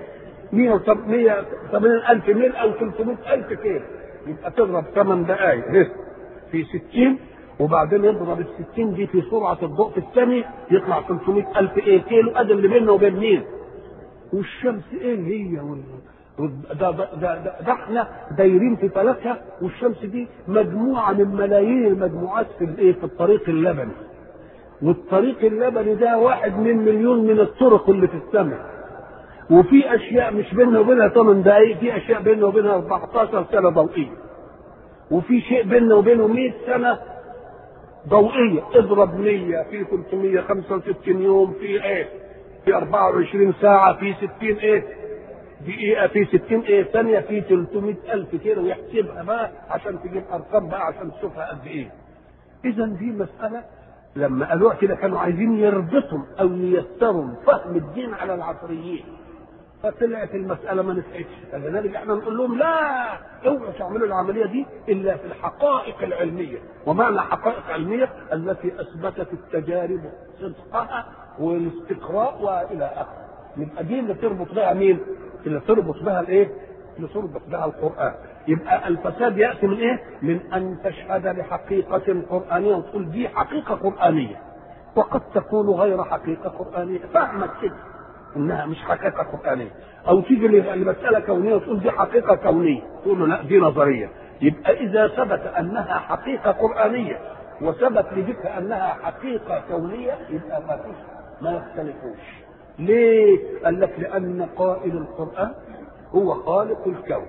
A: 180 الف ميل او 300 الف كيلو يبقى تضرب 8 دقائق في 60 وبعدين يضرب ال 60 دي في سرعه الضوء في الثانيه يطلع 300 الف ايه كيلو ادي اللي بيننا وبين مين؟ والشمس ايه هي وال... ده, ده, ده, ده احنا دايرين في فلكها والشمس دي مجموعه من ملايين المجموعات في الايه في الطريق اللبني والطريق اللبني ده واحد من مليون من الطرق اللي في السماء وفي اشياء مش بيننا وبينها 8 دقائق في اشياء بيننا وبينها 14 سنه ضوئيه وفي شيء بيننا وبينه 100 سنه ضوئيه اضرب 100 في 365 يوم في ايه في 24 ساعه في 60 ايه دقيقة في 60 ايه ثانية في 300 ألف كيلو ويحسبها بقى عشان تجيب أرقام بقى عشان تشوفها قد إيه. إذا دي مسألة لما قالوها كده كانوا عايزين يربطوا أو ييسروا فهم الدين على العصريين. فطلعت المسألة ما نفعتش، فلذلك احنا نقول لهم لا اوعوا تعملوا العملية دي إلا في الحقائق العلمية، ومعنى حقائق علمية التي أثبتت التجارب صدقها والاستقراء وإلى آخره. يبقى دي اللي تربط بها مين؟ اللي تربط بها الايه؟ اللي تربط بها القرآن. يبقى الفساد يأتي من ايه؟ من أن تشهد لحقيقة قرآنية وتقول دي حقيقة قرآنية. وقد تكون غير حقيقة قرآنية، فاهمك كده إنها مش حقيقة قرآنية. أو تيجي لمسألة كونية وتقول دي حقيقة كونية، تقول له لا دي نظرية. يبقى إذا ثبت أنها حقيقة قرآنية وثبت لذلك أنها حقيقة كونية يبقى ما فيش ما يختلفوش. ليه؟ قال لك لأن قائل القرآن هو خالق الكون.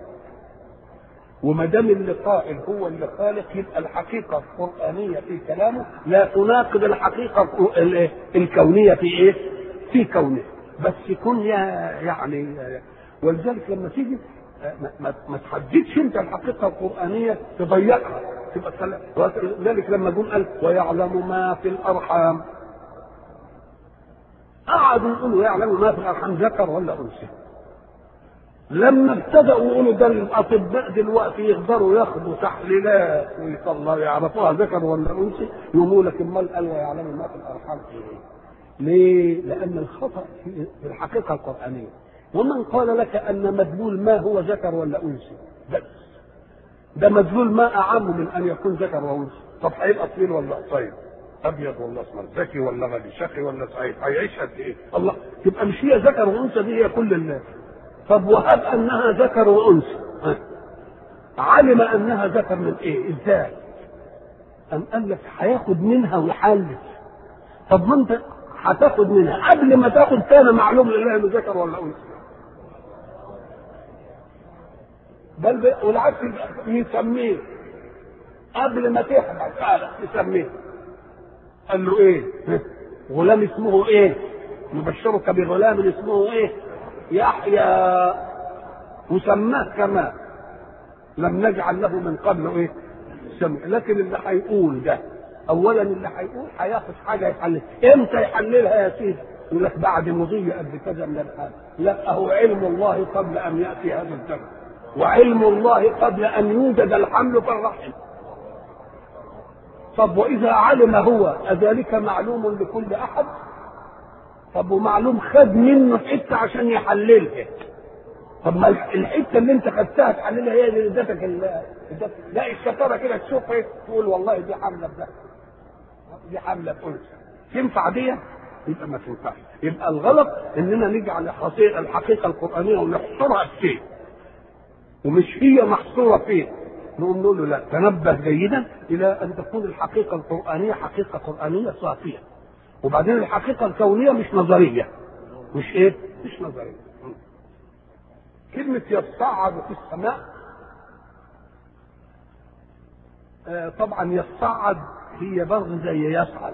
A: وما دام اللي قائل هو اللي خالق يبقى الحقيقة القرآنية في كلامه لا تناقض الحقيقة الكونية في إيه؟ في كونه. بس يكون يعني ولذلك لما تيجي ما, ما تحددش انت الحقيقة القرآنية تضيقها تبقى ذلك لما يقول قال ويعلم ما في الأرحام قعدوا يقولوا يعلم ما في الارحام ذكر ولا انثى لما ابتدأوا يقولوا ده الاطباء دلوقتي يقدروا ياخدوا تحليلات ويطلعوا يعرفوها ذكر ولا انثى يقولوا لك امال قال ويعلم ما في الارحام ايه؟ ليه؟ لان الخطا في الحقيقه القرانيه ومن قال لك ان مدلول ما هو ذكر ولا انثى بس ده مدلول ما اعم من ان يكون ذكر وانثى طب هيبقى طويل ولا قصير؟ ابيض ولا اسمر ذكي ولا غبي شقي ولا سعيد هيعيش قد ايه الله تبقى مش هي ذكر وانثى دي هي كل الناس طب وهب انها ذكر وانثى علم انها ذكر من ايه ازاي ام قال لك هياخد منها ويحلل طب ما انت هتاخد منها قبل ما تاخد كان معلوم لله انه ذكر ولا انثى بل والعكس يسميه قبل ما تحمل فعلا يسميه قال له ايه غلام اسمه ايه نبشرك بغلام اسمه ايه يحيى وسماه كمان لم نجعل له من قبل ايه سمع لكن اللي هيقول ده اولا اللي هيقول هياخد حاجه يحلل امتى يحللها يا سيدي يقول لك بعد مضي قد كذا من الحال لا هو علم الله قبل ان ياتي هذا الزمن وعلم الله قبل ان يوجد الحمل في الرحم طب واذا علم هو اذلك معلوم لكل احد طب ومعلوم خد منه حته عشان يحللها طب ما الحته اللي انت خدتها تحللها هي اللي ادتك لا الشطاره كده تشوف ايه تقول والله دي حمله بده دي حمله بانثى تنفع دي يبقى ما تنفعش يبقى الغلط اننا نجعل الحقيقه القرانيه ونحصرها في شيء ومش هي محصوره فيه نقوم نقول له لا تنبه جيدا الى ان تكون الحقيقه القرانيه حقيقه قرانيه صافيه وبعدين الحقيقه الكونيه مش نظريه مش ايه مش نظريه كلمه يصعد في السماء آه طبعا يصعد هي برضه زي يصعد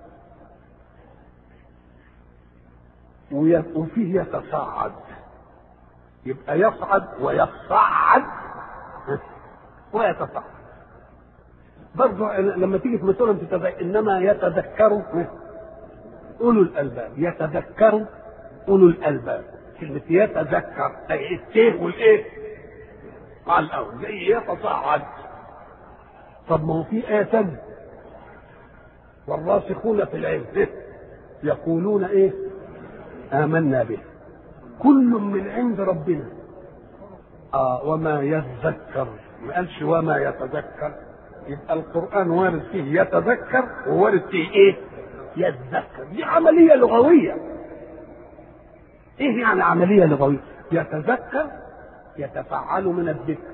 A: وفيه يتصاعد يبقى يصعد ويصعد ويتصاعد برضه لما تيجي في مثلا تتذكر انما يتذكر اولو الالباب يتذكر اولو الالباب كلمه يتذكر اي التيه والايه مع الاول زي يتصاعد طب ما هو في ايه ثانيه والراسخون في العلم يقولون ايه آمنا به كل من عند ربنا آه وما يتذكر ما قالش وما يتذكر يبقى القرآن وارد فيه يتذكر ووارد فيه ايه يتذكر دي عملية لغوية ايه يعني عملية لغوية يتذكر يتفعل من الذكر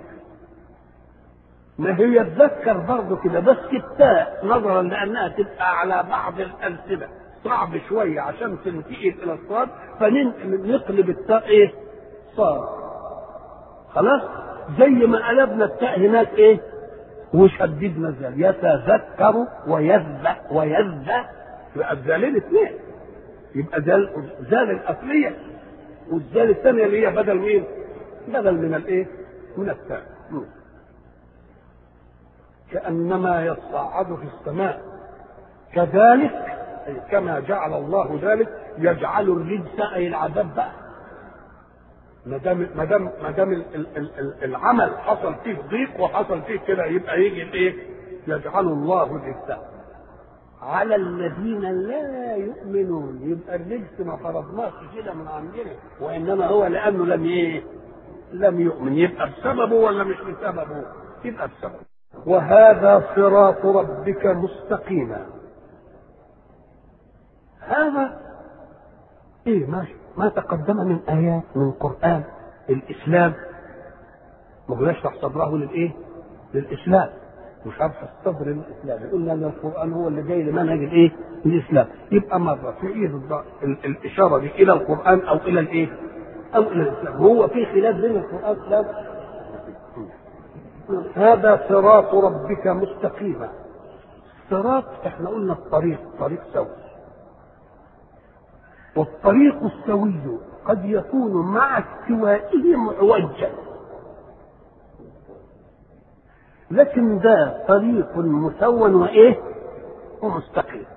A: ما هي يتذكر برضه كده بس التاء نظرا لانها تبقى على بعض الالسنه صعب شويه عشان تنتقل الى الصاد فنقلب التاء ايه؟ صاد خلاص زي ما قلبنا التاء هناك ايه؟ وشددنا الزال يتذكر ويذ ويذ يبقى الزالين اثنين يبقى زال زال الاصليه والزال الثانيه اللي هي بدل مين؟ بدل من الايه؟ من التاء كانما يصعد في السماء كذلك أي كما جعل الله ذلك يجعل الرجس اي العذاب بقى ما دام ما دام ما دام العمل حصل فيه ضيق وحصل فيه كده يبقى يجي الايه؟ يجعل الله الرجس على الذين لا يؤمنون يبقى الرجس ما فرضناش كده من عندنا وانما هو لانه لم ايه؟ لم يؤمن يبقى بسببه ولا مش بسببه؟ يبقى بسببه وهذا صراط ربك مستقيما هذا ايه ماشي ما تقدم من ايات من قران الاسلام ما قلناش اشرح صدره للايه؟ للاسلام مش شرح الصدر للاسلام قلنا ان القران هو اللي جاي لمنهج الايه؟ الاسلام يبقى مره في ايد الاشاره دي الى القران او الى الايه؟ او الى الاسلام هو في خلاف بين القران والاسلام هذا صراط ربك مستقيما صراط احنا قلنا الطريق طريق سوي والطريق السوي قد يكون مع استوائه معوجا لكن ده طريق مسون وايه ومستقيم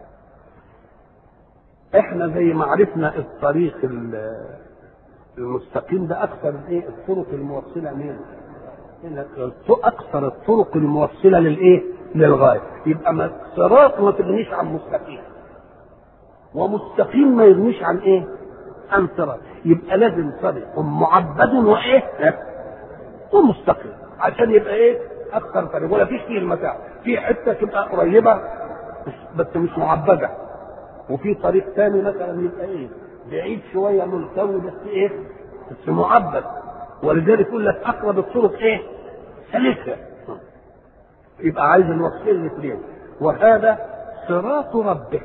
A: احنا زي ما عرفنا الطريق المستقيم ده اكثر ايه الطرق الموصله منه اكثر الطرق الموصله للايه للغايه يبقى ما صراط ما تغنيش عن مستقيم ومستقيم ما يغنيش عن ايه عن صراط يبقى لازم طريق معبد وايه ومستقيم عشان يبقى ايه اكثر طريق ولا فيش فيه المتاع في حته تبقى قريبه بس مش معبده وفي طريق ثاني مثلا يبقى ايه بعيد شويه ملتوي بس ايه بس معبد ولذلك يقول لك اقرب الطرق ايه سلكه يبقى عايز الوصفين الاثنين وهذا صراط ربك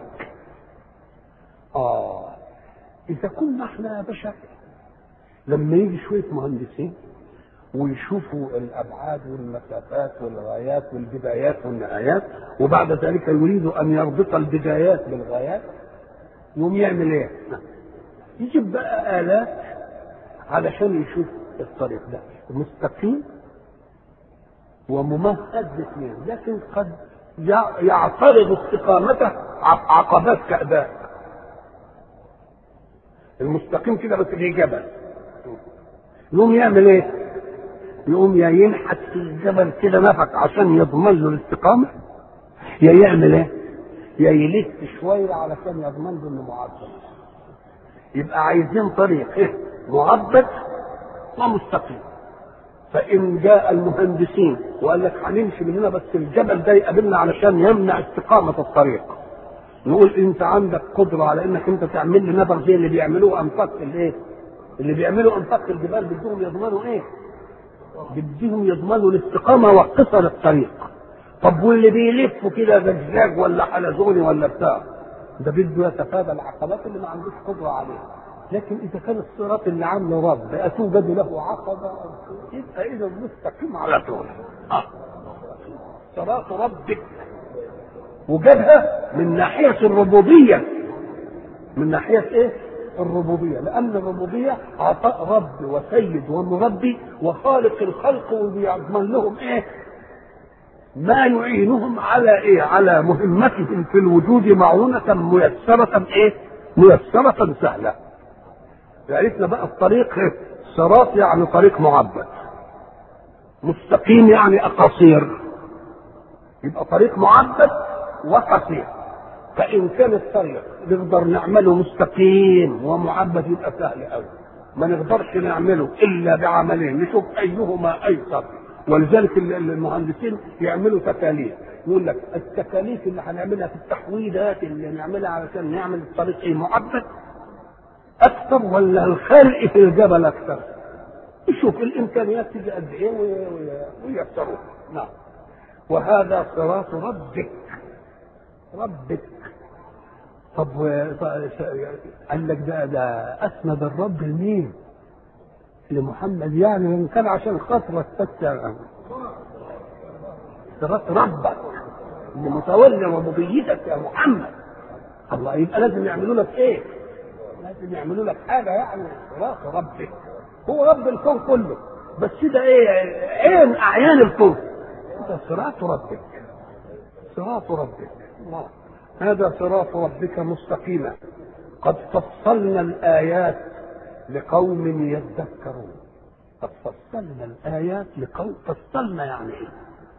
A: اه اذا كنا احنا يا بشر لما يجي شويه مهندسين ويشوفوا الابعاد والمسافات والغايات والبدايات والنهايات وبعد ذلك يريد ان يربط البدايات بالغايات يقوم يعمل ايه؟ يجيب بقى الات علشان يشوف الطريق ده مستقيم وممهد لاثنين لكن قد يعترض استقامته عقبات كأداء المستقيم كده بس في جبل يقوم يعمل ايه؟ يقوم يا ينحت في الجبل كده نفق عشان يضمن له الاستقامه يا يعمل ايه؟ يا يلف شويه علشان يضمن له انه معبد يبقى عايزين طريق ايه؟ معبد ومستقيم فإن جاء المهندسين وقال لك هنمشي من هنا بس الجبل ده يقابلنا علشان يمنع استقامة الطريق نقول أنت عندك قدرة على إنك أنت تعمل لي نبر زي اللي بيعملوه أنفاق الإيه؟ اللي بيعملوا أنفاق الجبال بدهم يضمنوا إيه؟ بدهم يضمنوا الاستقامة وقصر الطريق طب واللي بيلفوا كده زجاج ولا حلزوني ولا بتاع ده بده يتفادى العقبات اللي ما عندوش قدره عليها لكن اذا كان الصراط اللي عامله رب اتوجد له عقبه يبقى اذا مستقيم على طول آه. صراط ربك وجابها من ناحيه الربوبيه من ناحيه ايه؟ الربوبيه لان الربوبيه عطاء رب وسيد ومربي وخالق الخلق وبيضمن لهم ايه؟ ما يعينهم على ايه؟ على مهمتهم في الوجود معونة ميسرة ايه؟ ميسرة سهلة. عرفنا بقى الطريق صراط يعني طريق معبد. مستقيم يعني اقاصير. يبقى طريق معبد وقصير. فإن كان الطريق نقدر نعمله مستقيم ومعبد يبقى سهل قوي. ما نقدرش نعمله إلا بعملين نشوف أيهما أيسر. ولذلك المهندسين يعملوا تكاليف يقول لك التكاليف اللي هنعملها في التحويلات اللي نعملها علشان نعمل الطريق ايه معبد اكثر ولا الخلق في الجبل اكثر يشوف الامكانيات تيجي قد ايه وييسروها نعم وهذا صراط ربك ربك طب قال لك ده ده اسند الرب لمين؟ لمحمد يعني ان كان عشان خاطرك بس صراط ربك اللي متولي ربوبيتك يا محمد الله يبقى لازم يعملوا لك ايه؟ لازم يعملوا لك حاجه يعني صراط ربك هو رب الكون كله بس ده ايه عين اعيان الكون ده صراط ربك صراط ربك الله هذا صراط ربك مستقيما قد فصلنا الايات لقوم يذكرون قد فصلنا الآيات لقوم فصلنا يعني إيه؟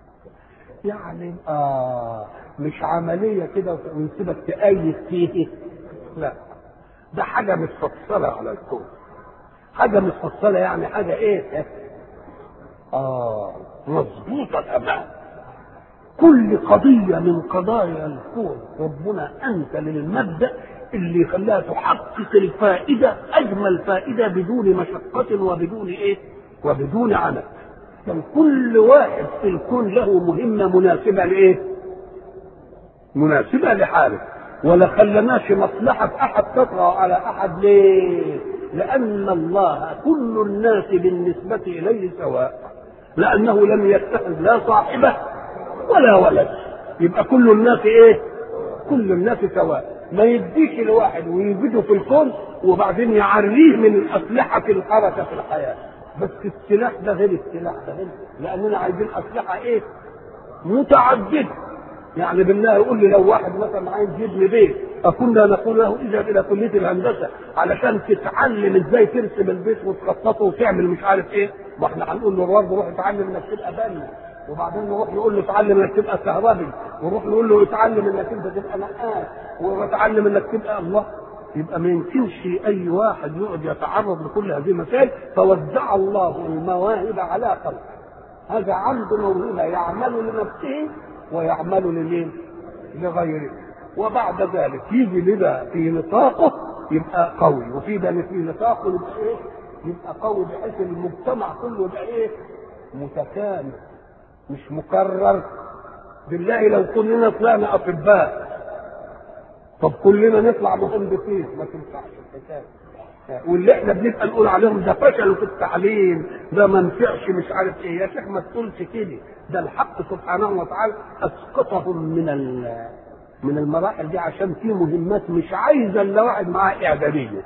A: يعني آه مش عملية كده ونسيبك تأيد فيه لا ده حاجة متفصلة على الكون حاجة متفصلة يعني حاجة إيه؟ آه مظبوطة تمام كل قضية من قضايا الكون ربنا أنزل المبدأ اللي يخليها تحقق الفائدة أجمل فائدة بدون مشقة وبدون إيه؟ وبدون عمل. بل كل واحد في الكون له مهمة مناسبة لإيه؟ مناسبة لحاله ولا خلناش مصلحة أحد تطغى على أحد ليه؟ لأن الله كل الناس بالنسبة إليه سواء لأنه لم يتخذ لا صاحبة ولا ولد يبقى كل الناس إيه؟ كل الناس سواء ما يديش الواحد ويوجده في الكون وبعدين يعريه من أسلحة الحركة في الحياة بس السلاح ده غير السلاح ده غير لأننا عايزين أسلحة إيه؟ متعددة يعني بالله يقول لي لو واحد مثلا عايز يبني بيت أكنا نقول له اذهب إلى كلية الهندسة علشان تتعلم إزاي ترسم البيت وتخططه وتعمل مش عارف إيه ما احنا هنقول له برضه روح اتعلم إنك تبقى بنا وبعدين نروح نقول له اتعلم انك تبقى كهربي ونروح نقول له اتعلم انك انت تبقى نقاش واتعلم انك تبقى الله يبقى ما يمكنش اي واحد يقعد يتعرض لكل هذه المسائل فوزع الله المواهب على خلقه هذا عنده موهبه يعمل لنفسه ويعمل لمين؟ لغيره وبعد ذلك يجي لذا في نطاقه يبقى قوي وفي ده في نطاقه يبقى ايه؟ يبقى قوي بحيث المجتمع كله يبقى ايه؟ متكامل مش مكرر بالله لو كلنا طلعنا اطباء طب كلنا نطلع مهندسين ما تنفعش الحكايه واللي احنا بنبقى نقول عليهم ده فشلوا في التعليم ده ما نفعش مش عارف ايه يا شيخ ما تقولش كده ده الحق سبحانه وتعالى اسقطهم من من المراحل دي عشان في مهمات مش عايزه الا واحد معاه اعداديه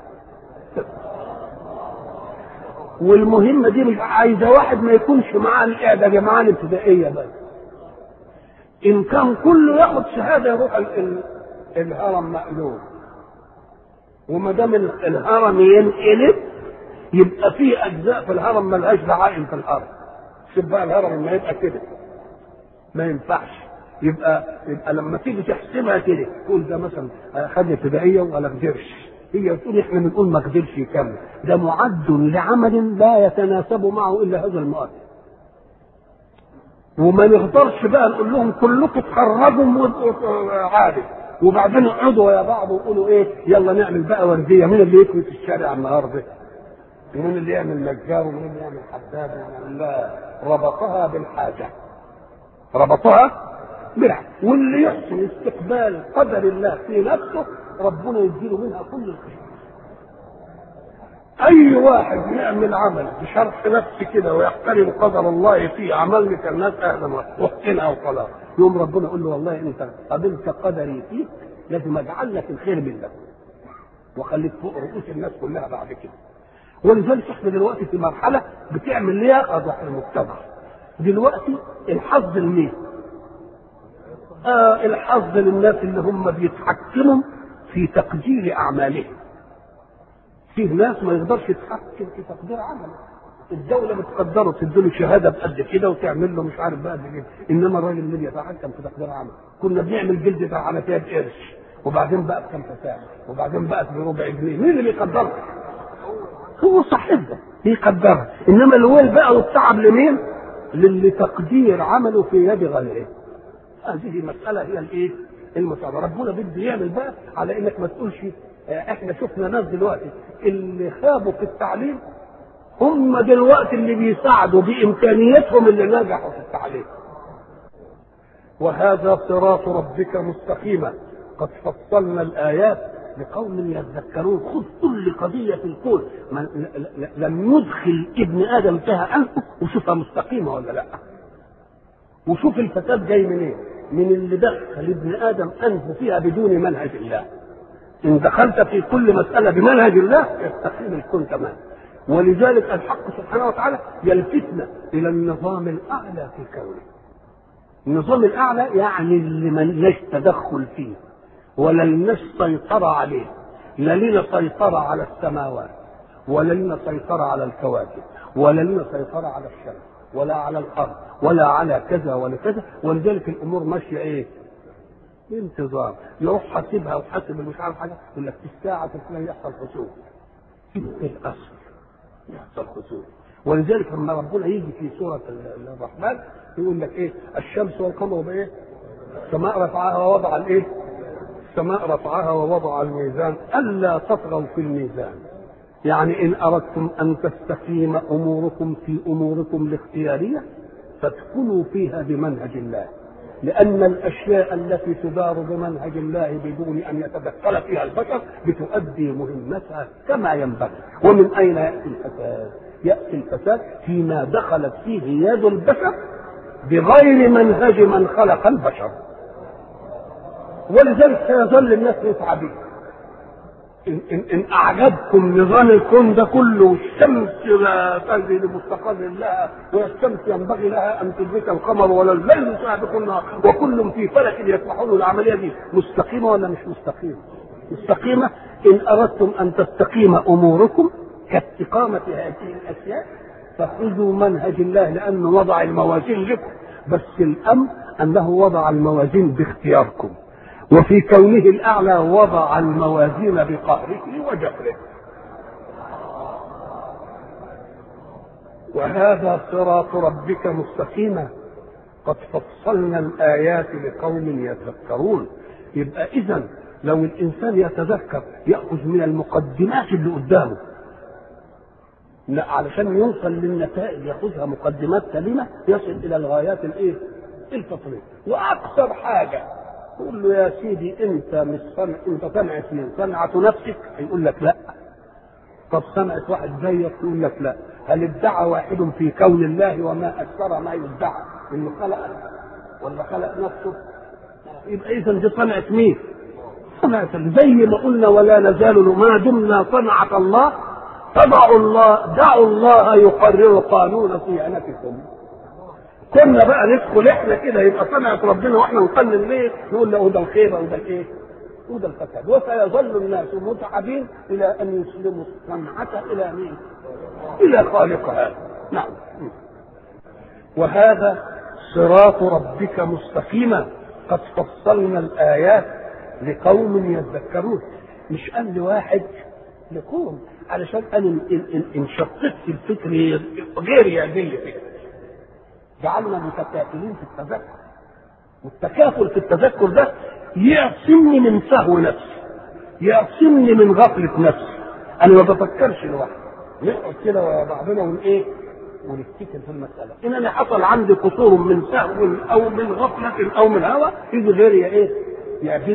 A: والمهمة دي مش عايزة واحد ما يكونش معاه الإعدادية معاه الابتدائية بس إن كان كله ياخد شهادة يروح ال ال الهرم مقلوب وما دام الهرم ينقلب يبقى في أجزاء في الهرم ملهاش دعائم في الأرض شوف بقى الهرم لما يبقى كده ما ينفعش يبقى يبقى لما تيجي تحسبها كده تقول ده مثلا خد ابتدائية ولا قدرش هي بتقول احنا بنقول ما قدرش يكمل ده معد لعمل لا يتناسب معه الا هذا المؤدب وما نقدرش بقى نقول لهم كلكم تخرجوا وابقوا عادي وبعدين اقعدوا يا بعض وقولوا ايه يلا نعمل بقى ورديه مين اللي يكوي في الشارع النهارده؟ مين اللي يعمل نجار ومين اللي يعمل حداد لا ربطها بالحاجه ربطها بالحاجة واللي يحسن استقبال قدر الله في نفسه ربنا يديله منها كل الخير اي واحد يعمل عمل بشرح نفسه كده ويحترم قدر الله فيه عمل لك الناس اهلا واحسنها وخلاص يوم ربنا يقول له والله انت قبلت قدري فيك لازم اجعل لك الخير منك واخليك فوق رؤوس الناس كلها بعد كده ولذلك احنا دلوقتي في مرحله بتعمل لياقظه في المجتمع دلوقتي الحظ لمين؟ آه الحظ للناس اللي هم بيتحكموا في تقدير اعمالهم فيه ناس ما يقدرش يتحكم في تقدير عمله الدولة بتقدره تديله شهادة بقد كده وتعمل له مش عارف بقى قد كده إنما الراجل اللي بيتحكم في تقدير عمله كنا بنعمل جلد بتاع على فيها بقرش وبعدين بقت بخمسة ساعة وبعدين بقت بربع جنيه مين اللي بيقدرها؟ هو صاحبها بيقدرها إنما الويل بقى والتعب لمين؟ للي تقدير عمله في يد غيره هذه مسألة هي الإيه؟ المساعدة ربنا بده يعمل بقى على إنك ما تقولش احنا شفنا ناس دلوقتي اللي خابوا في التعليم هم دلوقتي اللي بيساعدوا بامكانياتهم اللي نجحوا في التعليم وهذا صراط ربك مستقيما قد فصلنا الايات لقوم يذكرون خذ كل قضيه في الكون لم يدخل ابن ادم فيها انفه وشوفها مستقيمه ولا لا وشوف الفساد جاي منين إيه؟ من اللي دخل ابن ادم انفه فيها بدون منهج الله إن دخلت في كل مسألة بمنهج الله يستقيم الكون تمام ولذلك الحق سبحانه وتعالى يلفتنا إلى النظام الأعلى في كونه النظام الأعلى يعني اللي ملناش تدخل فيه ولا لناش سيطرة عليه لا لنا سيطرة على السماوات ولا لنا سيطرة على الكواكب ولا لنا سيطرة على الشمس ولا على الأرض ولا على كذا ولا كذا ولذلك الأمور ماشية إيه؟ بانتظام يروح حاسبها وحاسب مش عارف حاجه يقول لك في الساعه الفلانيه يحصل خسوف في الاسر يحصل خسوف ولذلك لما ربنا يجي في سوره الرحمن يقول لك ايه الشمس والقمر بايه؟ السماء رفعها ووضع الايه؟ السماء رفعها ووضع الميزان الا تطغوا في الميزان يعني ان اردتم ان تستقيم اموركم في اموركم الاختياريه فادخلوا فيها بمنهج الله لأن الأشياء التي تدار بمنهج الله بدون أن يتدخل فيها البشر بتؤدي مهمتها كما ينبغي ومن أين يأتي الفساد؟ يأتي الفساد فيما دخلت فيه يد البشر بغير منهج من خلق البشر ولذلك سيظل الناس يتعبين إن, إن, إن أعجبكم نظام الكون ده كله والشمس لا تجري لمستقر لها والشمس ينبغي لها أن تدرك القمر ولا الليل سابق النهار وكل في فلك يسبحون العملية دي مستقيمة ولا مش مستقيمة؟ مستقيمة إن أردتم أن تستقيم أموركم كاستقامة هذه الأشياء فخذوا منهج الله لأنه وضع الموازين لكم بس الأمر أنه وضع الموازين باختياركم وفي كونه الأعلى وضع الموازين بقهره وجبره وهذا صراط ربك مستقيما قد فصلنا الآيات لقوم يتذكرون يبقى إذا لو الإنسان يتذكر يأخذ من المقدمات اللي قدامه لا علشان يوصل للنتائج ياخذها مقدمات سليمه يصل الى الغايات الايه؟ الفطريه واكثر حاجه تقول له يا سيدي انت مش صنع انت صنعة مين؟ صنعة نفسك يقول لك لا طب صنعة واحد زيك يقول لك لا هل ادعى واحد في كون الله وما اكثر ما يدعى انه خلق ولا خلق نفسه يبقى اذا دي صنعة مين؟ صنعة زي ما قلنا ولا نزال ما دمنا صنعة الله فدعوا الله دعوا الله يقرر قانون صيانتكم كنا بقى ندخل احنا كده يبقى صنعة ربنا واحنا نقنن ليه؟ نقول له ده الخير وده الايه؟ وده الفساد وسيظل الناس متعبين الى ان يسلموا الصنعة الى مين؟ الى خالقها نعم وهذا صراط ربك مستقيما قد فصلنا الايات لقوم يذكرون مش قال لواحد لقوم علشان انا ان شققت الفكر غير يعدل فكر جعلنا متكافلين في التذكر والتكافل في التذكر ده يعصمني من سهو نفسي يعصمني من غفلة نفسي انا ما بفكرش لوحدي نقعد كده ورا بعضنا ون ايه ونفتكر في المسألة إن أنا حصل عندي قصور من سهو أو من غفلة أو من هوى يجي غيري إيه؟ يقابلني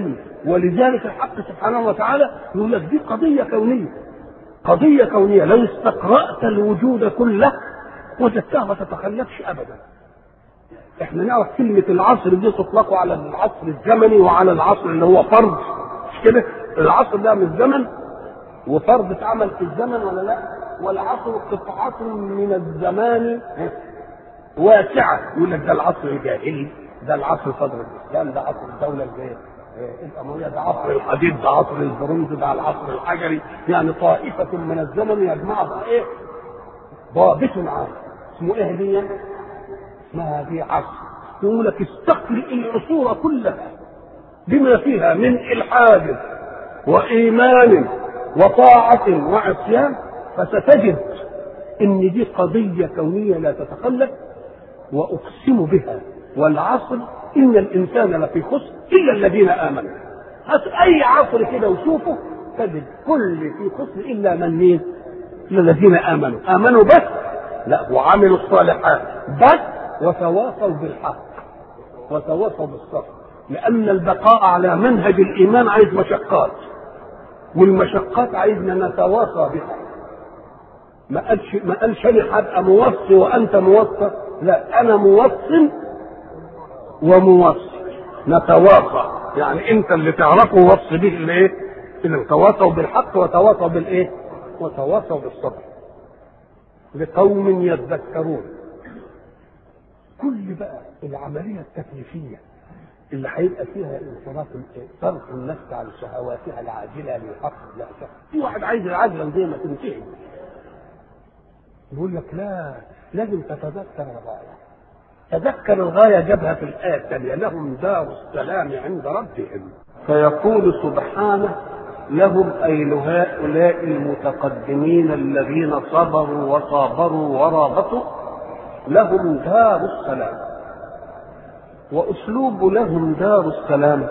A: ولذلك الحق سبحانه وتعالى يقول لك دي قضية كونية قضية كونية لو استقرأت الوجود كله وجدتها ما تتخلفش أبدا احنا نعرف كلمة العصر دي تطلق على العصر الزمني وعلى العصر اللي هو فرض مش كده العصر ده من الزمن وفرض اتعمل في الزمن ولا لا والعصر قطعة من الزمان واسعة يقول لك ده العصر الجاهلي ده العصر صدر الإسلام ده عصر الدولة الجاهلية الأموية ده عصر الحديد ده عصر البرونز ده العصر الحجري يعني طائفة من الزمن يجمعها إيه؟ ضابط عام اسمه إيه دي؟ اسمها دي عصر يقول لك استقرئ العصور كلها بما فيها من إلحاد وإيمان وطاعة وعصيان فستجد إن دي قضية كونية لا تتخلف وأقسم بها والعصر إن الإنسان لفي خسر إلا الذين آمنوا هات أي عصر كده وشوفه تجد كل في خسر إلا من مين؟ إلا الذين آمنوا آمنوا بس لا وعملوا الصالحات بس وتواصوا بالحق وتواصوا بالصبر لأن البقاء على منهج الإيمان عايز مشقات والمشقات عايزنا نتواصى بها ما قالش ما قالش انا هبقى موصي وانت موصى لا انا موصي وموصي نتواصى يعني انت اللي تعرفه وصي به الايه؟ اللي تواصوا بالحق وتواصوا بالايه؟ وتواصوا بالصبر لقوم يذكرون كل بقى العمليه التكليفيه اللي هيبقى فيها انصراف صرف النفس عن شهواتها العاجله ليحقق لا في واحد عايز العاجله زي ما تنتهي يقول لك لا لازم تتذكر الغايه تذكر الغايه جابها في الايه الثانيه لهم دار السلام عند ربهم فيقول سبحانه لهم اي لهؤلاء المتقدمين الذين صبروا وصابروا ورابطوا لهم دار السلام واسلوب لهم دار السلام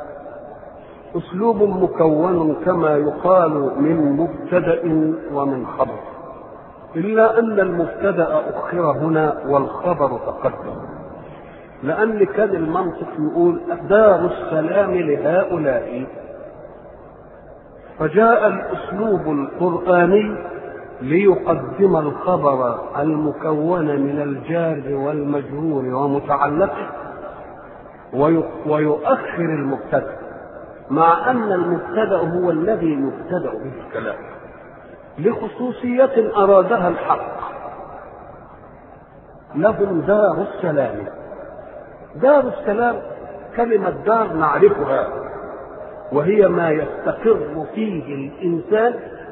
A: اسلوب مكون كما يقال من مبتدا ومن خبر الا ان المبتدا اخر هنا والخبر تقدم لان كان المنطق يقول دار السلام لهؤلاء فجاء الاسلوب القراني ليقدم الخبر المكون من الجار والمجرور ومتعلقه ويؤخر المبتدا مع ان المبتدا هو الذي يبتدا به الكلام لخصوصية أرادها الحق لهم دار السلام دار السلام كلمة دار نعرفها وهي ما يستقر فيه الإنسان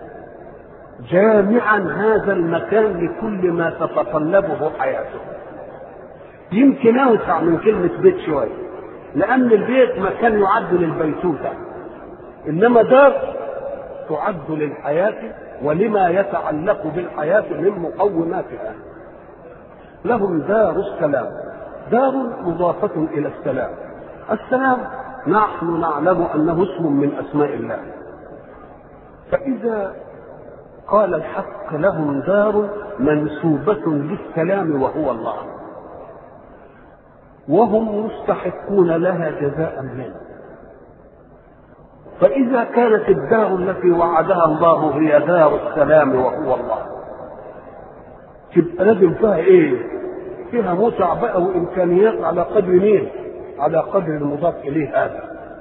A: جامعا هذا المكان لكل ما تتطلبه حياته يمكن أوسع من كلمة بيت شوية لأن البيت مكان يعد للبيتوتة إنما دار تعد للحياة ولما يتعلق بالحياة من مقوماتها لهم دار السلام دار مضافة إلى السلام السلام نحن نعلم أنه اسم من أسماء الله فإذا قال الحق لهم دار منسوبة للسلام وهو الله وهم مستحقون لها جزاء منه فإذا كانت الدار التي وعدها الله هي دار السلام وهو الله تبقى لازم فيها ايه؟ فيها متع بقى وامكانيات على قدر مين؟ على قدر المضاف اليه هذا.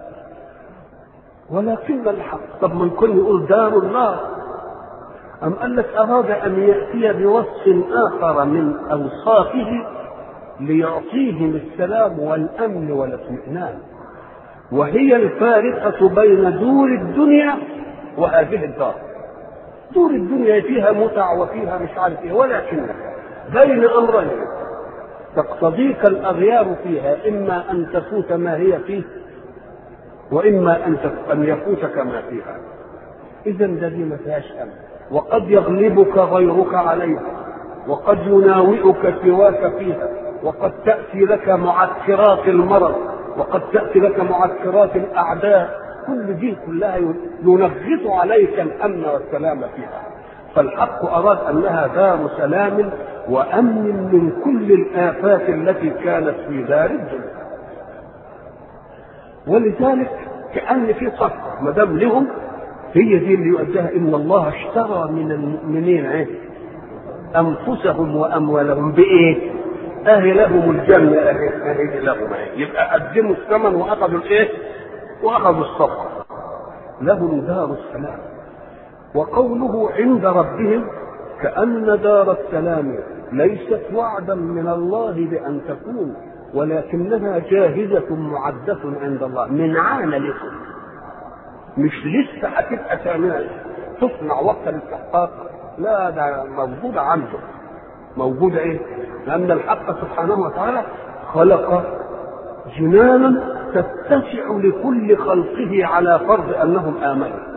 A: ولكن الحق طب من كل يقول دار الله أم قال لك أراد أن يأتي بوصف آخر من أوصافه ليعطيهم السلام والأمن والاطمئنان وهي الفارقة بين دور الدنيا وهذه الدار دور الدنيا فيها متع وفيها مش عارف ايه ولكن بين امرين تقتضيك الاغيار فيها اما ان تفوت ما هي فيه واما ان ان يفوتك ما فيها اذا ده دي ما فيهاش امن وقد يغلبك غيرك عليها وقد يناوئك سواك فيها وقد تاتي لك معكرات المرض وقد تأتي لك معسكرات الأعداء كل دي كلها ينغص عليك الأمن والسلام فيها فالحق أراد أنها دار سلام وأمن من كل الآفات التي كانت في دار الدنيا ولذلك كأن في صفقة ما دام لهم هي دي اللي يؤديها إن الله اشترى من المؤمنين إيه؟ أنفسهم وأموالهم بإيه؟ أهي لهم الجنة أهي أهي لهم أهي يبقى قدموا الثمن وأخذوا الإيه؟ وأخذوا الصفقة لهم دار السلام وقوله عند ربهم كأن دار السلام ليست وعدا من الله بأن تكون ولكنها جاهزة معدة عند الله من عان لكم مش لسه هتبقى تعملها تصنع وقت الاستحقاق لا ده موجودة عنده موجودة ايه؟ لأن الحق سبحانه وتعالى خلق جنانا تتسع لكل خلقه على فرض أنهم آمنوا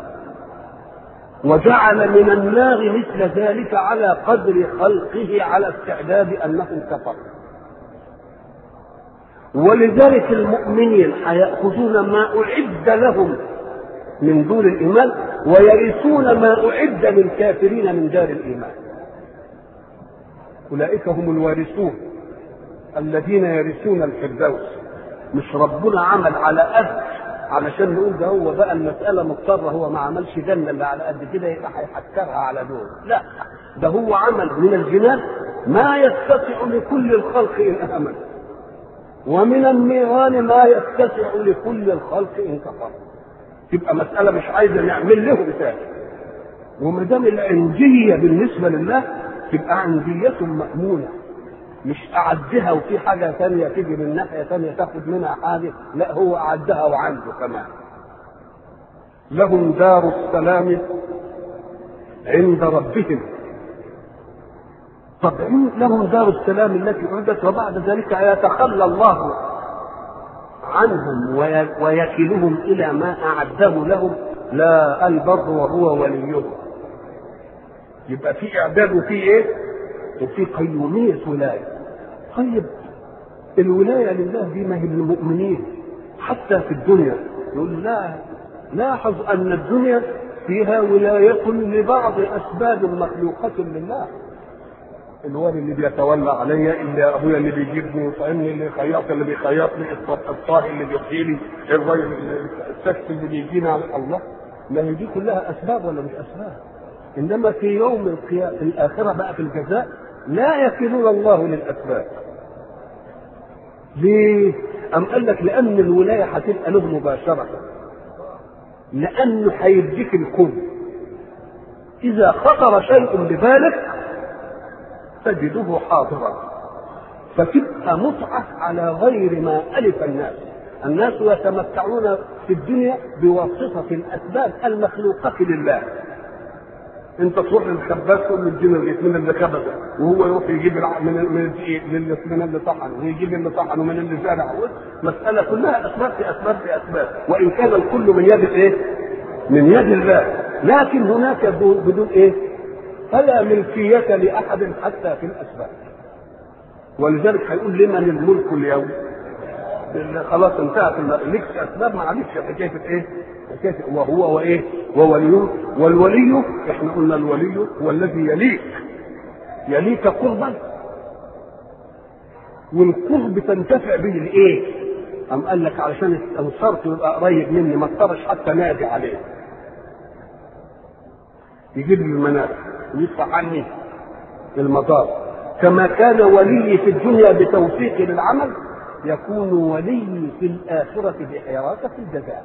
A: وجعل من النار مثل ذلك على قدر خلقه على استعداد انهم كفروا ولذلك المؤمنين هيأخذون ما أعد لهم من دور الإيمان ويرثون ما أعد للكافرين من دار الإيمان أولئك هم الوارثون الذين يرثون الفردوس مش ربنا عمل على قد علشان نقول ده هو بقى المسألة مضطرة هو ما عملش جنة اللي على قد كده يبقى هيحكرها على دول لا ده هو عمل من الجنان ما يتسع لكل الخلق إن آمن ومن النيران ما يتسع لكل الخلق إن كفر تبقى مسألة مش عايزة نعمل لهم تاني وما دام العندية بالنسبة لله تبقى عندية مأمونة مش أعدها وفي حاجة ثانية تيجي من ناحية ثانية تاخد منها حاجة لا هو أعدها وعنده كمان لهم دار السلام عند ربهم طب لهم دار السلام التي أعدت وبعد ذلك يتخلى الله عنهم ويكلهم إلى ما أعده لهم لا البر وهو وليهم يبقى في إعداد وفي إيه؟ وفي قيومية ولاية طيب الولاية لله دي ما هي للمؤمنين حتى في الدنيا يقول لا لاحظ أن الدنيا فيها ولاية لبعض أسباب مخلوقة لله الوالي اللي بيتولى عليا اللي ابويا اللي بيجيبني ويطعمني اللي خياط اللي بيخيطني الطاهي اللي بيحيي الراجل السكس اللي بيجينا على الله ما هي دي كلها اسباب ولا مش اسباب انما في يوم القيامه في الاخره بقى في الجزاء لا يكلون الله للاسباب ليه؟ أم قال لك لأن الولاية هتبقى له مباشرة لأنه هيديك الكون إذا خطر شيء ببالك تجده حاضرا فتبقى متعة على غير ما ألف الناس الناس يتمتعون في الدنيا بواسطة الأسباب المخلوقة لله انت تروح للخباز تقول له اديني الغيث من اللي خبزه وهو يروح يجيب الع... من من الدقيق من من اللي طحن ويجيب اللي طحن ومن اللي زرع مسألة كلها أسباب في أسباب في أسباب وإن كان الكل من يد إيه؟ من يد الله لكن هناك بدون إيه؟ فلا ملكية لأحد حتى في الأسباب ولذلك هيقول لمن الملك اليوم؟ خلاص انتهت لكش أسباب ما عليكش حكاية إيه؟ حكاية وهو وإيه؟ ووليه والولي احنا قلنا الولي هو الذي يليك يليك قربا والقرب تنتفع به لايه؟ أم قال لك علشان انصرت يبقى قريب مني ما اضطرش حتى نادي عليه يجيب لي المنافع ويدفع عني المضار كما كان ولي في الدنيا بتوفيقي للعمل يكون ولي في الآخرة بحراسة الجزاء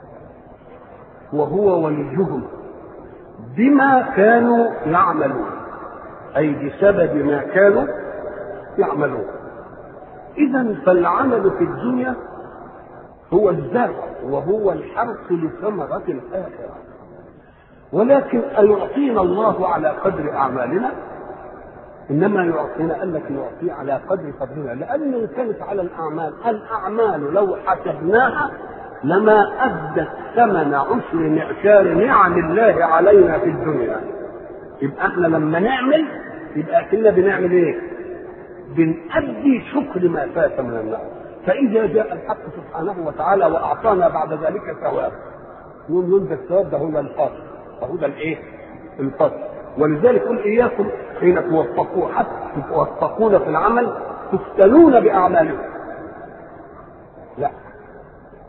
A: وهو وليهم بما كانوا يعملون أي بسبب ما كانوا يعملون إذا فالعمل في الدنيا هو الزرع وهو الحرث لثمرة الآخرة ولكن أيعطينا الله على قدر أعمالنا إنما يعطينا قال لك يعطي على قدر فضلنا لأن إن كانت على الأعمال الأعمال لو حسبناها لما أدت ثمن عشر معشار نعم الله علينا في الدنيا يبقى احنا لما نعمل يبقى كنا بنعمل ايه؟ بنأدي شكر ما فات من النعم فإذا جاء الحق سبحانه وتعالى وأعطانا بعد ذلك ثواب يقول ينزل الثواب ده هو الفضل وهو ده الايه؟ الفضل ولذلك قل إياكم حين توفقون حتى توفقون في العمل تفتنون بأعمالكم لا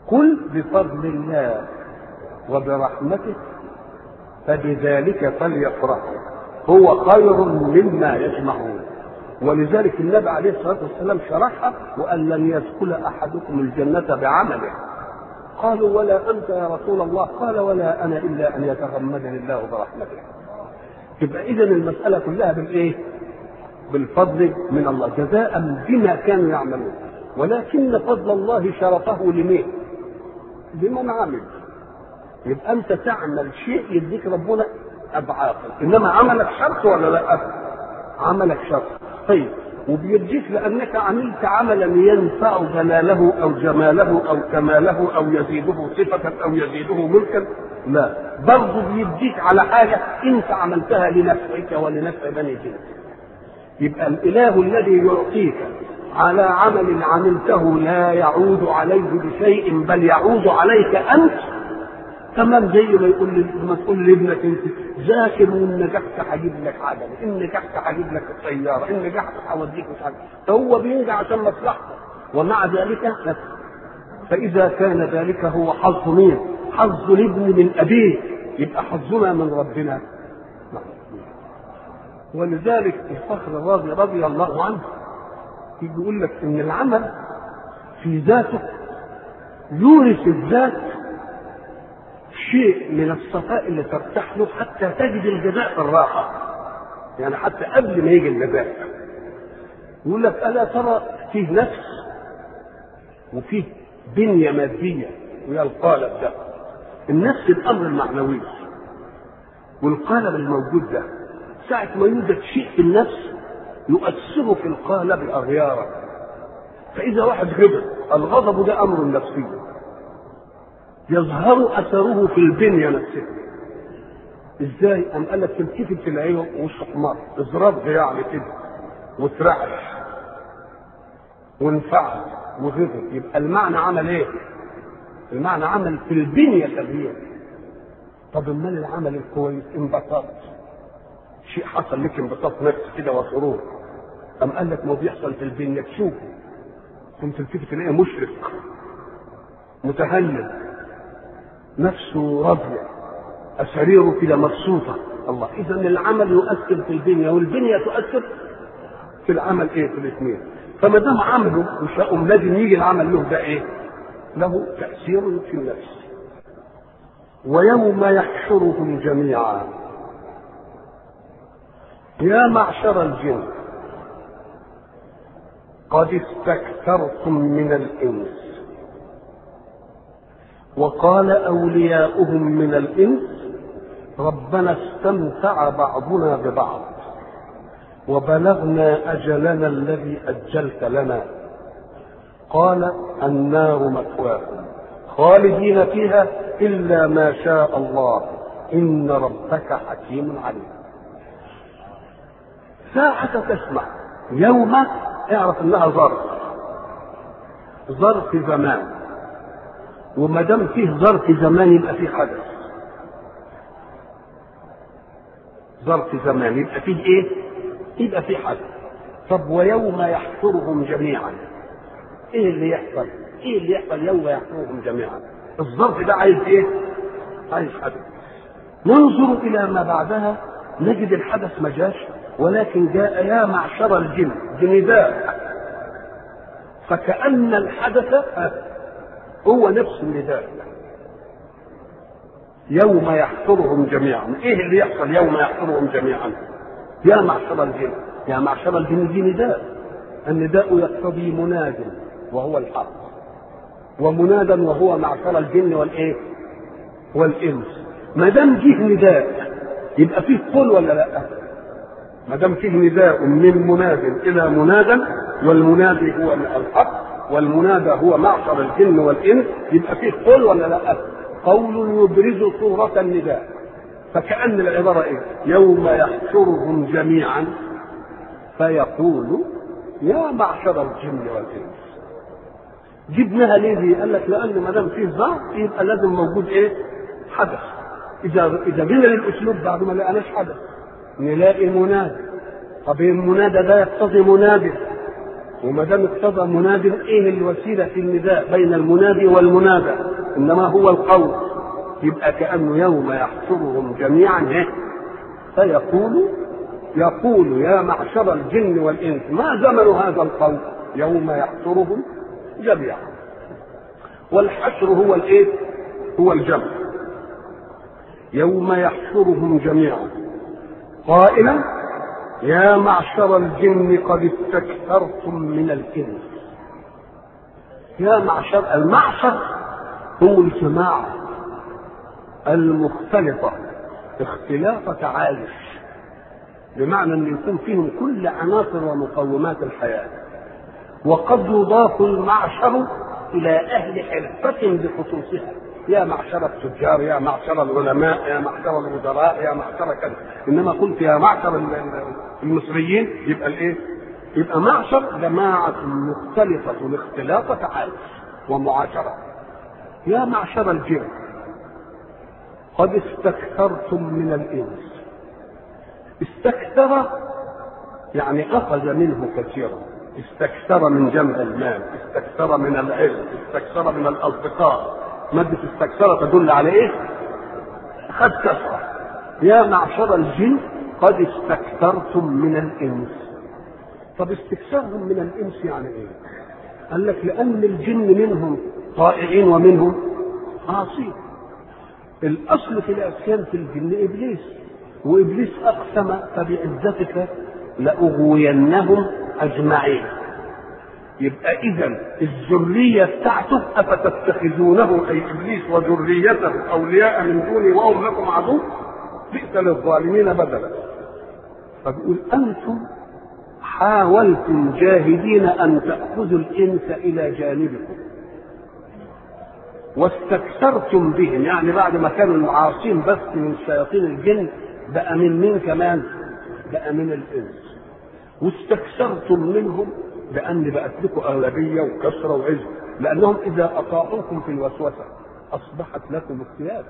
A: قل بفضل الله وبرحمته فبذلك فليفرحوا هو خير مما يجمعون ولذلك النبي عليه الصلاه والسلام شرحها وان لن يدخل احدكم الجنه بعمله قالوا ولا انت يا رسول الله قال ولا انا الا ان يتغمدني الله برحمته يبقى اذا المساله كلها بالايه بالفضل من الله جزاء بما كانوا يعملون ولكن فضل الله شرفه لمين لمن عمل يبقى انت تعمل شيء يديك ربنا اضعافا انما عملك شرط ولا لا عملك شرط طيب وبيرجيك لانك عملت عملا ينفع جلاله او جماله او كماله او يزيده صفه او يزيده ملكا لا برضه بيديك على حاجه انت عملتها لنفعك ولنفع بني جنسك يبقى الاله الذي يعطيك على عمل عملته لا يعود عليه بشيء بل يعود عليك انت تمام زي ما يقول لي ما تقول لابنك انت ذاكر وان نجحت هجيب لك عجله ان نجحت هجيب لك سياره ان نجحت هوديك مش عارف فهو بينجح عشان مصلحته ومع ذلك نفسه فاذا كان ذلك هو حظ مين؟ حظ الابن من ابيه يبقى حظنا من ربنا ولذلك الفخر الراضي رضي الله عنه يجي يقول لك ان العمل في ذاته يورث الذات شيء من الصفاء اللي ترتاح له حتى تجد الجزاء في الراحه يعني حتى قبل ما يجي الجزاء يقول لك الا ترى فيه نفس وفيه بنيه ماديه وهي القالب ده النفس الامر المعنوي والقالب الموجود ده ساعة ما يوجد شيء في النفس يؤثر في القالب أغيارا فإذا واحد غضب الغضب ده أمر نفسي يظهر أثره في البنية نفسها ازاي؟ أم قال لك تلتفت تلاقيه وش احمر اضراب يعني كده وترعش وانفعل وغضب يبقى المعنى عمل ايه؟ المعنى عمل في البنية تغيير طب امال العمل الكويس انبسطت شيء حصل لك انبساط نفس كده وسرور أم قال لك ما بيحصل في البنية تشوفه ثم تلتفت تلاقيه مشرق متهلل نفسه راضية أساريره كده مبسوطة الله إذا العمل يؤثر في البنية والبنية تؤثر في العمل إيه في الاثنين فما دام عمله مش هقوم لازم يجي العمل له ده إيه؟ له تأثير في النفس ويوم يحشرهم جميعا يا معشر الجن قد استكثرتم من الانس وقال اولياؤهم من الانس ربنا استمتع بعضنا ببعض وبلغنا اجلنا الذي اجلت لنا قال النار مثواكم خالدين فيها الا ما شاء الله ان ربك حكيم عليم ساعة تسمع يوم اعرف انها ظرف ظرف زمان وما دام فيه ظرف زمان يبقى فيه حدث ظرف زمان يبقى فيه ايه؟ يبقى فيه حدث طب ويوم يحشرهم جميعا ايه اللي يحصل؟ ايه اللي يحصل يوم يحشرهم جميعا؟ الظرف ده عايز ايه؟ عايز حدث ننظر الى ما بعدها نجد الحدث ما جاش ولكن جاء يا معشر الجن بنداء فكأن الحدث هو نفس النداء يوم يحشرهم جميعا ايه اللي يحصل يوم يحشرهم جميعا يا معشر الجن يا معشر الجن دي نداء النداء يقتضي مناد وهو الحق ومنادا وهو معشر الجن والايه والانس ما دام جه نداء يبقى فيه قول ولا لا ما دام فيه نداء من مناد الى منادى والمنادي هو الحق والمنادى هو معشر الجن والانس يبقى فيه قول ولا لا؟ قول يبرز صورة النداء فكأن العبارة ايه؟ يوم يحشرهم جميعا فيقول يا معشر الجن والانس جبناها ليه دي؟ قال لك لان ما دام فيه ضعف يبقى لازم موجود ايه؟ حدث اذا اذا جينا للاسلوب بعد ما لقناش حدث نلاقي منادى طب المنادى ده يقتضي منادى وما دام اقتضى منادي ايه الوسيله في النداء بين المنادي والمنادى انما هو القول يبقى كانه يوم يحشرهم جميعا إيه؟ فيقول يقول يا معشر الجن والانس ما زمن هذا القول يوم يحشرهم جميعا والحشر هو الايه هو الجمع يوم يحشرهم جميعا قائلا يا معشر الجن قد استكثرتم من الانس يا معشر المعشر هو الجماعه المختلطه اختلاف تعايش بمعنى ان يكون فيهم كل عناصر ومقومات الحياه وقد يضاف المعشر الى اهل حرفه بخصوصها يا معشر التجار يا معشر العلماء يا معشر الوزراء يا معشر كذا انما قلت يا معشر المصريين يبقى الايه؟ يبقى معشر جماعة مختلفة الاختلاط تعايش ومعاشرة يا معشر الجن قد استكثرتم من الإنس استكثر يعني أخذ منه كثيرا استكثر من جمع المال استكثر من العلم استكثر من الأصدقاء مادة استكثر تدل على ايه؟ خد كثرة يا معشر الجن قد استكثرتم من الإنس طب استكثارهم من الإنس يعني ايه؟ قال لك لأن الجن منهم طائعين ومنهم عاصين الأصل في العصيان في الجن إبليس وإبليس أقسم فبعزتك لأغوينهم أجمعين يبقى اذا الذريه بتاعته افتتخذونه اي ابليس وذريته اولياء من دوني وهم لكم عدو بئس للظالمين بدلا فبيقول انتم حاولتم جاهدين ان تاخذوا الانس الى جانبكم واستكثرتم بهم يعني بعد ما كانوا المعاصين بس من شياطين الجن بقى من مين كمان بقى من الانس واستكثرتم منهم بأن بقت لكم أغلبية وكثرة وعزة لأنهم إذا أطاعوكم في الوسوسة أصبحت لكم القيادة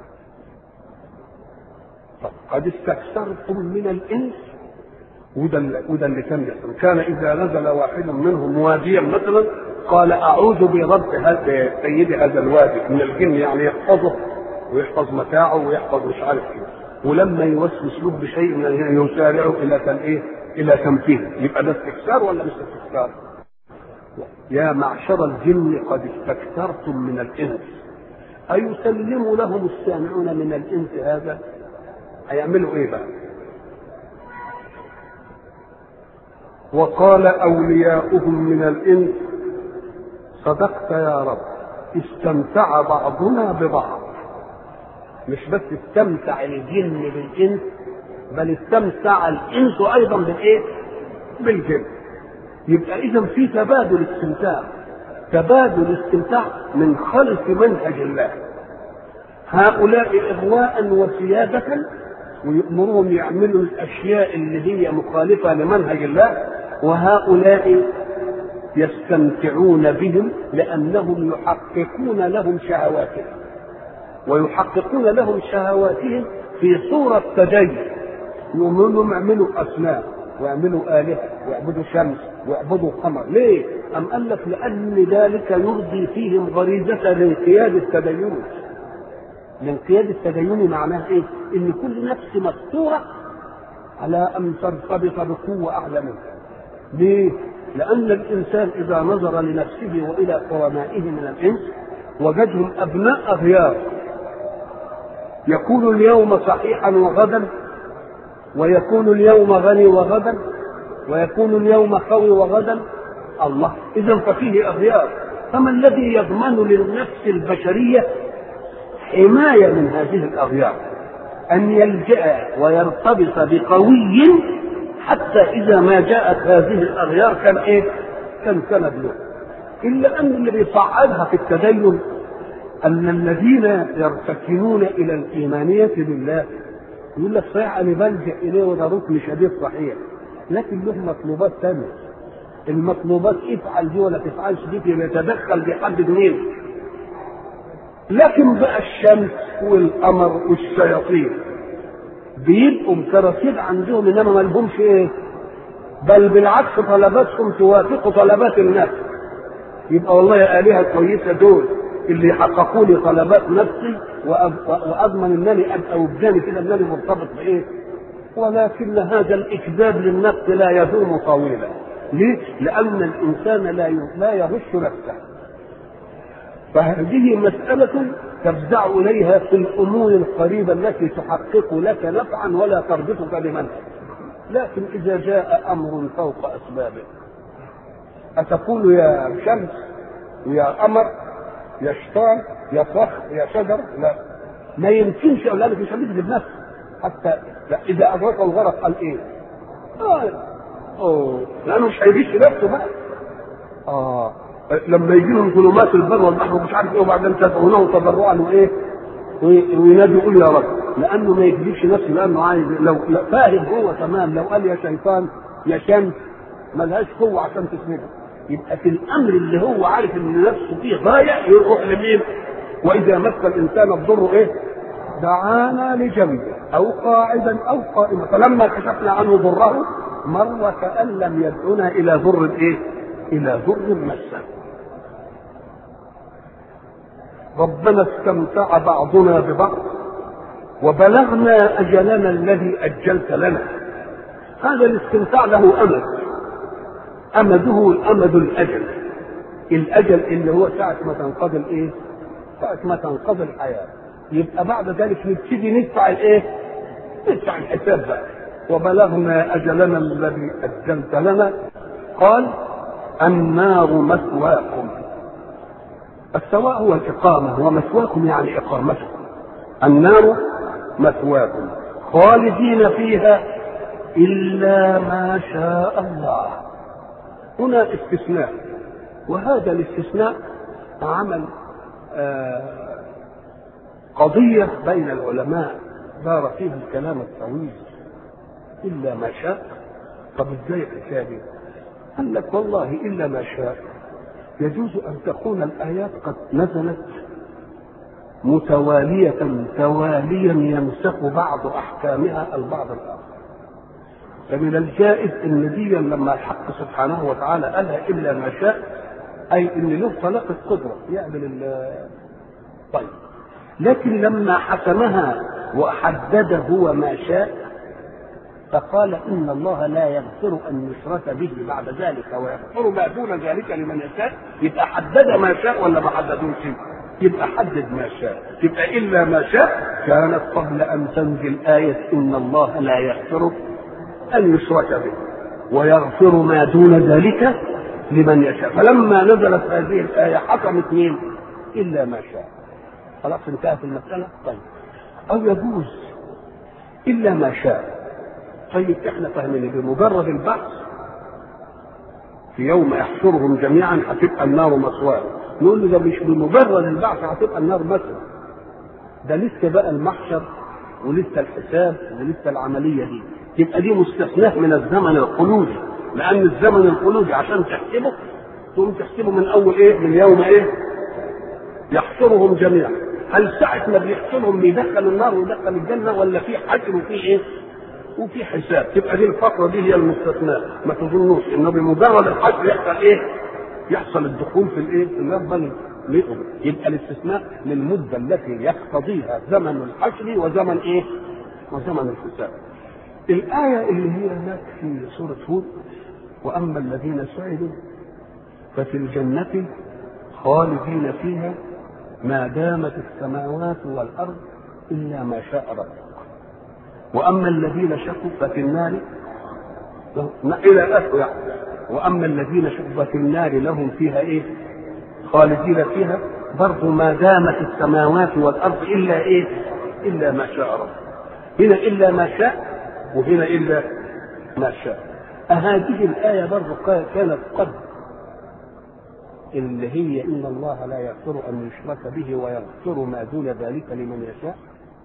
A: قد استكثرتم من الإنس وده وده اللي كان يحصل كان إذا نزل واحد منهم واديا مثلا قال أعوذ برب هذا سيد هذا الوادي من الجن يعني يحفظه ويحفظ متاعه ويحفظ مش عارف ايه ولما يوسوس له بشيء من الجن يسارعه الى كان ايه؟ الى تنفيذه يبقى ده استكثار ولا مش استكثار؟ يا معشر الجن قد استكثرتم من الانس أيسلم لهم السامعون من الانس هذا؟ هيعملوا ايه بقى؟ وقال أولياؤهم من الإنس صدقت يا رب استمتع بعضنا ببعض مش بس استمتع الجن بالإنس بل استمتع الإنس أيضا بالإيه؟ بالجن يبقى إذا في تبادل استمتاع تبادل استمتاع من خلف منهج الله هؤلاء إغواء وسيادة ويأمرهم يعملوا الأشياء اللي هي مخالفة لمنهج الله وهؤلاء يستمتعون بهم لأنهم يحققون لهم شهواتهم ويحققون لهم شهواتهم في صورة تدين يؤمنون يعملوا أصنام ويعملوا آلهة ويعبدوا شمس ويعبدوا قمر ليه؟ أم قال لك لأن ذلك يرضي فيهم غريزة الانقياد التدين الانقياد التديني معناه ايه؟ ان كل نفس مفطوره على ان ترتبط بقوه اعلى منها. ليه؟ لان الانسان اذا نظر لنفسه والى قرنائه من الانس وجدهم ابناء اغيار يكون اليوم صحيحا وغدا ويكون اليوم غني وغدا ويكون اليوم قوي وغدا الله اذا ففيه اغيار فما الذي يضمن للنفس البشريه حماية من هذه الأغيار أن يلجأ ويرتبط بقوي حتى إذا ما جاءت هذه الأغيار كان إيه؟ كان سند له إلا أن اللي بيصعدها في التدين أن الذين يرتكنون إلى الإيمانية بالله يقول لك صحيح أنا بلجأ إليه وده ركن شديد صحيح لكن له مطلوبات ثانية المطلوبات افعل دي ولا تفعلش دي يتدخل بيحدد مين لكن بقى الشمس والقمر والشياطين بيبقوا كراكيب عندهم انما ما لهمش ايه؟ بل بالعكس طلباتهم توافق طلبات الناس يبقى والله آلهة كويسة دول اللي يحققوا لي طلبات نفسي وأضمن أنني أبقى وجداني كده أنني مرتبط بإيه؟ ولكن هذا الإكذاب للنفس لا يدوم طويلا ليه؟ لأن الإنسان لا لا يغش نفسه فهذه مسألة تفزع إليها في الأمور القريبة التي تحقق لك نفعا ولا تربطك بمنفعة لكن إذا جاء أمر فوق أسبابه أتقول يا شمس يا قمر يا شيطان يا صخر يا شجر لا ما يمكنش أقول لك مش هتجذب نفسه حتى لا إذا أدرك الغرق قال إيه؟ آه أوه لأنه مش هيجيش نفسه بقى آه لما يجي لهم ظلمات البر والبحر ومش عارف ايه وبعدين تدعونه تضرعا وايه وينادي يقول يا رب لانه ما يكذبش نفسه لانه عايز لو فاهم هو تمام لو قال يا شيطان يا شمس ملهاش قوه عشان تسنده يبقى في الامر اللي هو عارف ان نفسه فيه ضايع يروح لمين؟ واذا مس الانسان الضر ايه؟ دعانا لجنبه او قاعدا او قائما فلما كشفنا عنه ضره مر كان لم يدعنا الى ضر ايه؟ الى ضر مسه ربنا استمتع بعضنا ببعض وبلغنا اجلنا الذي اجلت لنا هذا الاستمتاع له امد امده الامد الاجل الاجل اللي هو ساعه ما تنقضي الايه ساعه ما تنقضي الحياه يبقى بعد ذلك نبتدي ندفع الايه ندفع الحساب بقى وبلغنا اجلنا الذي اجلت لنا قال النار مثواكم السواء هو الإقامة ومثواكم يعني إقامتكم النار مثواكم خالدين فيها إلا ما شاء الله هنا استثناء وهذا الاستثناء عمل آه قضية بين العلماء دار فيه الكلام الطويل إلا ما شاء طب ازاي حسابي؟ قال لك والله إلا ما شاء يجوز أن تكون الآيات قد نزلت متوالية تواليا يمسك بعض أحكامها البعض الآخر فمن الجائز ان دي لما الحق سبحانه وتعالى قالها الا ما شاء اي ان له طلاق القدره يعمل طيب لكن لما حكمها وحدد هو ما شاء فقال ان الله لا يغفر ان يشرك به بعد ذلك ويغفر ما دون ذلك لمن يشاء يبقى حدد ما شاء ولا ما حددوش يبقى حدد ما شاء يبقى الا ما شاء كانت قبل ان تنزل ايه ان الله لا يغفر ان يشرك به ويغفر ما دون ذلك لمن يشاء فلما نزلت هذه الايه حكمت مين الا ما شاء خلاص انتهت المساله طيب او يجوز الا ما شاء طيب احنا فاهمين بمجرد البحث في يوم يحشرهم جميعا هتبقى النار مثواه نقول له ده مش بمجرد البعث هتبقى النار مثوى ده لسه بقى المحشر ولسه الحساب ولسه العمليه دي يبقى دي مستثناه من الزمن الخلودي لان الزمن الخلودي عشان تحسبه تقوم تحسبه من اول ايه من يوم ايه يحشرهم جميعا هل ساعة ما بيحشرهم بيدخل النار ويدخل الجنة ولا في حشر وفي ايه؟ وفي حساب تبقى دي الفترة دي هي المستثناء ما تظنوش انه بمجرد الحشر يحصل ايه؟ يحصل الدخول في الايه؟ في النار بل يبقى الاستثناء للمدة التي يقتضيها زمن الحشر وزمن ايه؟ وزمن الحساب. الآية اللي هي هناك في سورة هود وأما الذين سعدوا ففي الجنة خالدين فيها ما دامت السماوات والأرض إلا ما شاء ربك وأما الذين شكوا ففي النار إلى آخر يعني وأما الذين شكوا ففي النار لهم فيها إيه خالدين فيها برضه ما دامت السماوات والأرض إلا إيه إلا ما شاء ربك هنا إلا ما شاء وهنا إلا ما شاء هذه الآية برضه كانت قد اللي هي إن الله لا يغفر أن يشرك به ويغفر ما دون ذلك لمن يشاء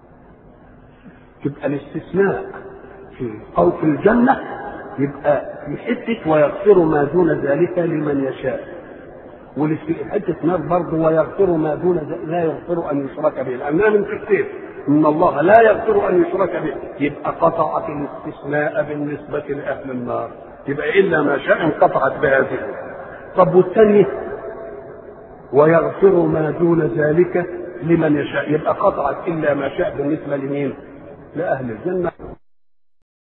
A: تبقى الاستثناء في أو في الجنة يبقى في حتة ويغفر ما دون ذلك لمن يشاء وفي حتة نار برضه ويغفر ما دون ذلك لا يغفر أن يشرك به لأنها من حتتين ان الله لا يغفر ان يشرك به يبقى قطعت الاستثناء بالنسبه لاهل النار يبقى الا ما شاء انقطعت بهذه طب والثانيه ويغفر ما دون ذلك لمن يشاء يبقى قطعت الا ما شاء بالنسبه لمين؟ لاهل الجنه